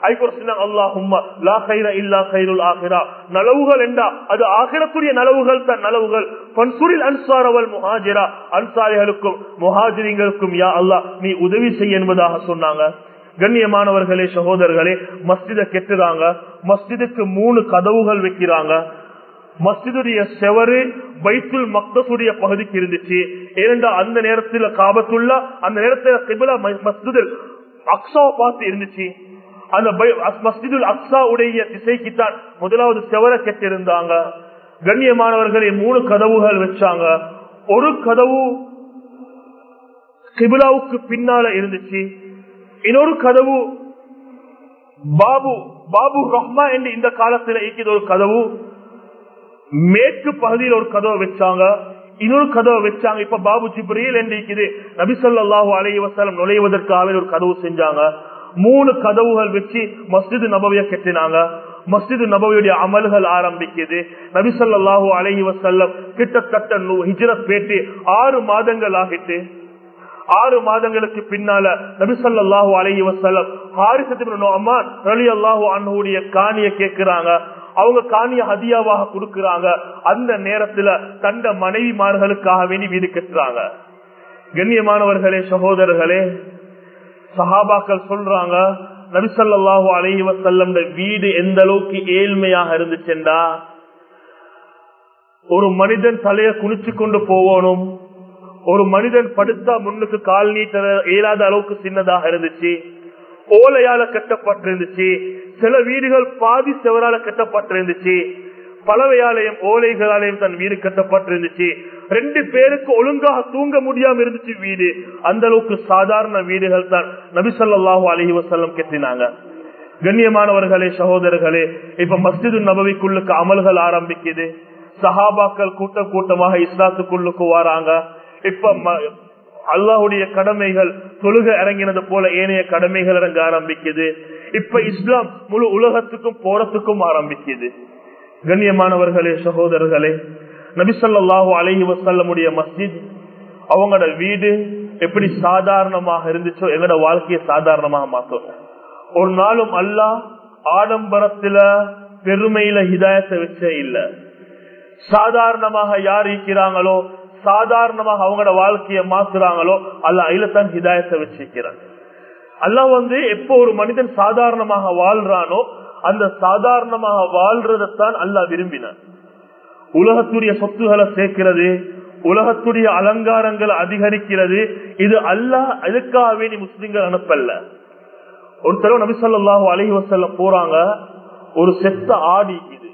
நலவுகள் என்றா அது ஆகிரத்துடைய நலவுகள் தான் நலவுகள் பன்சூரில் அன்சாரவல் முஹாஜிரா அன்சாரிகளுக்கும் முஹாஜிரிங்களுக்கும் யா அல்லா நீ உதவி செய்ய என்பதாக சொன்னாங்க கண்ணியமானவர்களே சகோதரர்களே மஸ்ஜித கெட்டுறாங்க மஸ்ஜிதுக்கு மூணு கதவுகள் வைக்கிறாங்க மஸ்ஜிதுடைய செவரு பைத்துல் மக்தசுடைய பகுதிக்கு இருந்துச்சு ஏனென்றா அந்த நேரத்தில் காபத்துள்ள அந்த நேரத்தில் கிபிலா மஸ்ஜிதில் அக்ஸாவை பார்த்து இருந்துச்சு அந்த மஸ்ஜிதுல் அக்ஸா உடைய திசைக்குத்தான் முதலாவது செவர கெட்டிருந்தாங்க கண்ணியமானவர்களை மூணு கதவுகள் வச்சாங்க ஒரு கதவு கிபிலாவுக்கு பின்னால இருந்துச்சு இன்னொரு கதவு பாபு பாபு ரஹ்மா என்று இந்த காலத்தில் இருக்கிற ஒரு கதவு மேற்கு பகுதியில் ஒரு கதவை வச்சாங்க இன்னொரு கதவை வச்சாங்க இப்ப பாபு ஜிப்ரீல் என்று இருக்குது நபிசல்லாஹு அலைய வசலம் நுழைவதற்காக ஒரு கதவு செஞ்சாங்க மூணு கதவுகள் வச்சு மஸ்ஜிது நபவிய கெட்டினாங்க மஸ்ஜிது நபவியுடைய அமல்கள் ஆரம்பிக்குது நபிசல்லாஹூ அலஹி வசல்லம் கிட்டத்தட்ட ஹிஜரத் பேட்டி ஆறு மாதங்கள் ஆகிட்டு ஆறு மாதங்களுக்கு பின்னால நபிசல்லாஹூ அலஹி வசல்லம் ஹாரிசத்தின் ரலி அல்லாஹூ அன்னுடைய காணிய கேட்கிறாங்க அவங்க காணிய ஹதியாவாக கொடுக்கிறாங்க அந்த நேரத்துல தந்த மனைவிமார்களுக்காக வேண்டி வீடு கட்டுறாங்க கண்ணியமானவர்களே சகோதரர்களே சஹாபாக்கள் சொல்றாங்க நபிசல்லாஹு அலஹி வசல்லம் வீடு எந்த அளவுக்கு ஏழ்மையாக இருந்துச்சுண்டா ஒரு மனிதன் தலைய குனிச்சு கொண்டு போகணும் ஒரு மனிதன் படுத்தா முன்னுக்கு கால் நீட்ட இயலாத அளவுக்கு சின்னதாக இருந்துச்சு ஓலையால கட்டப்பட்டிருந்துச்சு சில வீடுகள் பாதி செவரால கட்டப்பட்டிருந்துச்சு பலவையாலயம் ஓலைகளாலையும் தன் வீடு கட்டப்பட்டிருந்துச்சு ரெண்டு பேருக்கு ஒழுங்காக தூங்க முடியாம இருந்துச்சு வீடு அந்த அளவுக்கு சாதாரண வீடுகள் தான் நபிசல்லாஹு அலஹி வசல்லம் கட்டினாங்க கண்ணியமானவர்களே சகோதரர்களே இப்ப மஸ்ஜிது நபவிக்குள்ளுக்கு அமல்கள் ஆரம்பிக்குது சஹாபாக்கள் கூட்டம் கூட்டமாக இஸ்லாத்துக்குள்ளுக்கு வராங்க இப்ப அல்லாஹுடைய கடமைகள் தொழுக இறங்கினது போல ஏனைய கடமைகள் இறங்க ஆரம்பிக்குது இப்ப இஸ்லாம் முழு உலகத்துக்கும் போறதுக்கும் ஆரம்பிக்குது கண்ணியமானவர்களே சகோதரர்களே நபிசல்லாஹு அலஹி வசல்லமுடைய மஸ்ஜித் அவங்களோட வீடு எப்படி சாதாரணமாக இருந்துச்சோ எங்களோட வாழ்க்கையை சாதாரணமாக மாத்தோம் ஒரு நாளும் அல்லா ஆடம்பரத்துல பெருமையில ஹிதாயத்தை வச்சே இல்ல சாதாரணமாக யார் இருக்கிறாங்களோ சாதாரணமாக அவங்களோட வாழ்க்கையை மாத்துறாங்களோ அல்ல அதுலதான் ஹிதாயத்தை வச்சிருக்கிறாங்க அல்ல வந்து எப்போ ஒரு மனிதன் சாதாரணமாக வாழ்றானோ அந்த சாதாரணமாக வாழ்றதைத்தான் அல்லா விரும்பினான் உலகத்துடைய சொத்துகளை சேர்க்கிறது உலகத்துடைய அலங்காரங்கள் அதிகரிக்கிறது இது அல்லாஹ் எதுக்காகவே நீ முஸ்லிம்கள் அனுப்பல்ல ஒரு தடவை நபிசல்லாஹு அலஹி வசல்ல போறாங்க ஒரு செத்த ஆடி இது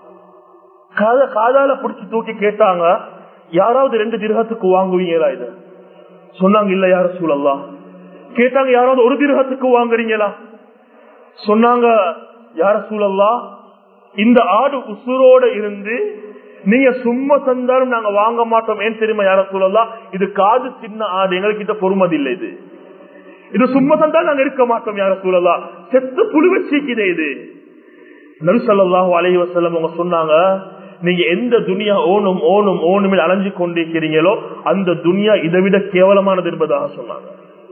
காத காதால பிடிச்சி தூக்கி கேட்டாங்க யாராவது ரெண்டு திருகத்துக்கு வாங்குவீங்களா இது சொன்னாங்க இல்ல யார சூழல்லா கேட்டாங்க யாராவது ஒரு திருகத்துக்கு வாங்குறீங்களா சொன்னாங்க யார சூழல்லா இந்த ஆடு உசுரோட இருந்து நீங்க சும்மா தந்தாலும் நாங்க வாங்க மாட்டோம் ஏன் தெரியுமா யார சூழல்லா இது காது சின்ன ஆடு எங்ககிட்ட பொறுமதி இல்லை இது இது சும்மா தந்தாலும் நாங்க இருக்க மாட்டோம் யார சூழல்லா செத்து புழு வச்சிக்குதே இது நபிசல்லாஹு அலஹி வசல்லம் அவங்க சொன்னாங்க நீங்க எந்த துனியா ஓனும் ஓனும் ஓனுமில் அலைஞ்சு கொண்டிருக்கிறீங்களோ அந்த துனியா இதை விட கேவலமானது என்பதாக சொன்னாங்க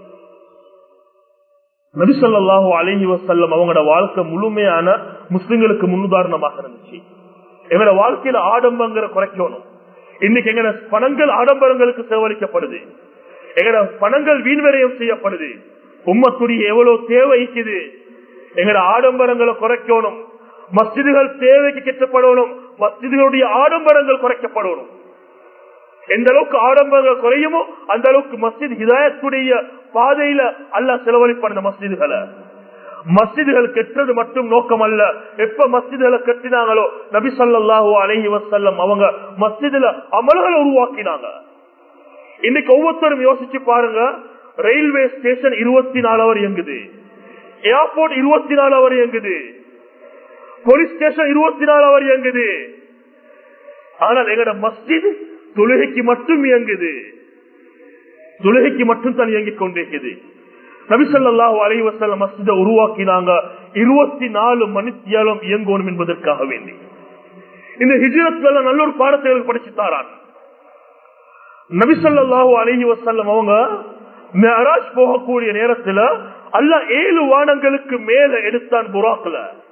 நபிசல்லாஹு அலஹி வசல்லம் அவங்களோட வாழ்க்கை முழுமையான முஸ்லிம்களுக்கு முன்னுதாரணமாக இருந்துச்சு எங்களோட வாழ்க்கையில ஆடம்பரங்களை குறைக்கணும் இன்னைக்கு எங்கட பணங்கள் ஆடம்பரங்களுக்கு செலவழிக்கப்படுது எங்கட பணங்கள் வீண்வரையம் செய்யப்படுது உம்மத்துடைய எவ்வளவு தேவைக்குது எங்கட ஆடம்பரங்களை குறைக்கணும் மஸ்ஜிதுகள் தேவைக்கு கெட்டப்படணும் மஸ்ஜிதுகளுடைய ஆடம்பரங்கள் குறைக்கப்படணும் எந்த அளவுக்கு ஆடம்பரங்கள் குறையுமோ அந்த அளவுக்கு மஸ்ஜித் ஹிதாயத்துடைய பாதையில அல்ல செலவழிப்பான மஸ்ஜிதுகளை மஸ்ஜிதுகள் கெட்டது மட்டும் நோக்கம் அல்ல எப்ப மஸ்ஜிதுகளை கட்டினாங்களோ நபி சொல்லாஹு அலஹி வசல்லம் அவங்க மஸ்ஜிதுல அமல்களை உருவாக்கினாங்க இன்னைக்கு ஒவ்வொருத்தரும் யோசிச்சு பாருங்க ரயில்வே ஸ்டேஷன் இருபத்தி நாலு அவர் இயங்குது ஏர்போர்ட் இருபத்தி நாலு அவர் இயங்குது போலீஸ் ஸ்டேஷன் இருபத்தி நாலு அவர் இயங்குது ஆனால் எங்கட மஸ்ஜித் தொழுகைக்கு மட்டும் இயங்குது தொழுகைக்கு மட்டும் தான் இயங்கிக் கொண்டிருக்கிறது நபிசல்லாஹு அலி வசல்லம் மஸ்ஜித உருவாக்கினாங்க இருபத்தி நாலு மணித்தியாலும் இயங்கணும் என்பதற்காக வேண்டி இந்த ஹிஜரத்துல நல்ல ஒரு பாடத்தை படிச்சு தாரான் நபிசல்லாஹு அலஹி வசல்லம் அவங்க மெஹராஜ் போகக்கூடிய நேரத்துல அல்ல ஏழு வானங்களுக்கு மேல எடுத்தான் புறாக்குல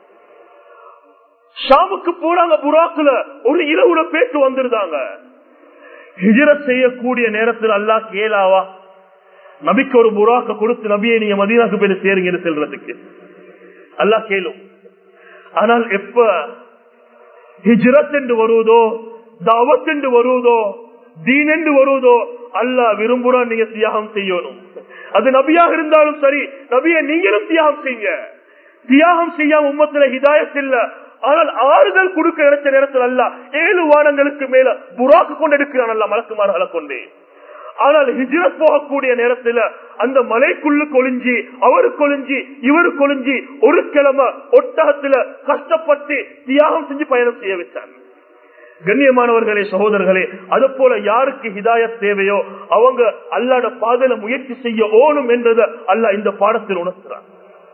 ஷாமுக்கு போறாங்க புறாக்குல ஒரு இரவுல பேச்சு வந்துருந்தாங்க ஹிஜரத் செய்யக்கூடிய நேரத்தில் அல்லா கேளாவா நபிக்கு ஒரு புறாக்க கொடுத்து நபியை நீங்க மதீனாக்கு போய் சேருங்க செல்றதுக்கு அல்லா கேளும் ஆனால் எப்ப ஹிஜ்ரத் என்று வருவதோ தாவத் என்று வருவதோ தீன் என்று வருவதோ அல்லா விரும்புறான் நீங்க தியாகம் செய்யணும் அது நபியாக இருந்தாலும் சரி நபியை நீங்களும் தியாகம் செய்யுங்க தியாகம் செய்யாம உம்மத்துல ஹிதாயத் இல்ல ஆனால் ஆறுதல் கொடுக்க நினைச்ச நேரத்தில் அல்ல ஏழு வானங்களுக்கு மேல புறாக்கு கொண்டு எடுக்கிறான் அல்ல மலக்குமார்களை கொண்டு ஆனால் ஹிஜ்ரத் போகக்கூடிய நேரத்துல அந்த மலைக்குள்ளு கொழிஞ்சி அவரு கொழிஞ்சி இவரு கொழிஞ்சி ஒரு கிழமை ஒட்டகத்துல கஷ்டப்பட்டு தியாகம் செஞ்சு பயணம் செய்ய வச்சாங்க கண்ணியமானவர்களே சகோதரர்களே அது போல யாருக்கு ஹிதாயத் தேவையோ அவங்க அல்லாட பாதையில முயற்சி செய்ய ஓணும் என்றதை அல்ல இந்த பாடத்தில் உணர்த்துறான்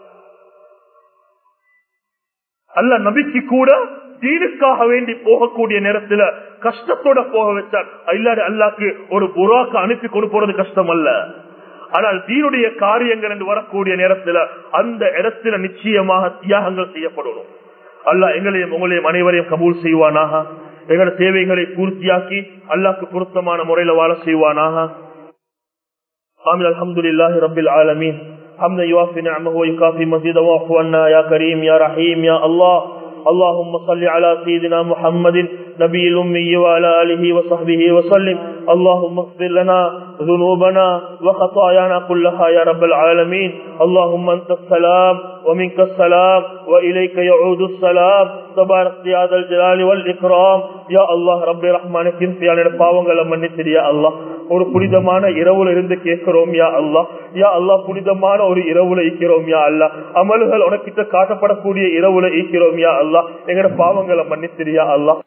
அல்ல நபிக்கு கூட தீனுக்காக வேண்டி போகக்கூடிய நேரத்துல கஷ்டத்தோட போக வச்சார் இல்லாத அல்லாக்கு ஒரு புறாக்கு அனுப்பி கொண்டு போறது கஷ்டம் அல்ல ஆனால் தீனுடைய காரியங்கள் என்று வரக்கூடிய நேரத்துல அந்த இடத்துல நிச்சயமாக தியாகங்கள் செய்யப்படணும் அல்ல எங்களையும் உங்களையும் அனைவரையும் கபூல் செய்வானாக எங்களோட தேவைகளை பூர்த்தியாக்கி அல்லாக்கு பொருத்தமான முறையில வாழ செய்வானாக ஆமீன் அல்ஹம்துலில்லாஹி ரப்பில் ஆலமீன் حمدا يوافي نعمه ويكافي مزيدا واعف عنا يا كريم يا رحيم يا الله اللهم صل على سيدنا محمد نبي الأمي وعلى آله وصحبه وسلم اللهم اغفر لنا ذنوبنا وخطايانا كلها يا رب العالمين اللهم أنت السلام ومنك السلام وإليك يعود السلام تبارك يا ذا الجلال والإكرام يا الله رب رحمن கிருப்பியான பாவங்களை மன்னித்திரியா அல்லாஹ் ஒரு புனிதமான இரவுல இருந்து கேட்கிறோம் யா அல்லாஹ் யா அல்லாஹ் புனிதமான ஒரு இரவுல ஈக்கிறோம் யா அல்லாஹ் அமல்கள் உனக்கிட்ட காட்டப்படக்கூடிய இரவுல ஈக்கிறோம் யா அல்லாஹ் எங்கட பாவங்களை மன்னித்திரியா அல்லாஹ்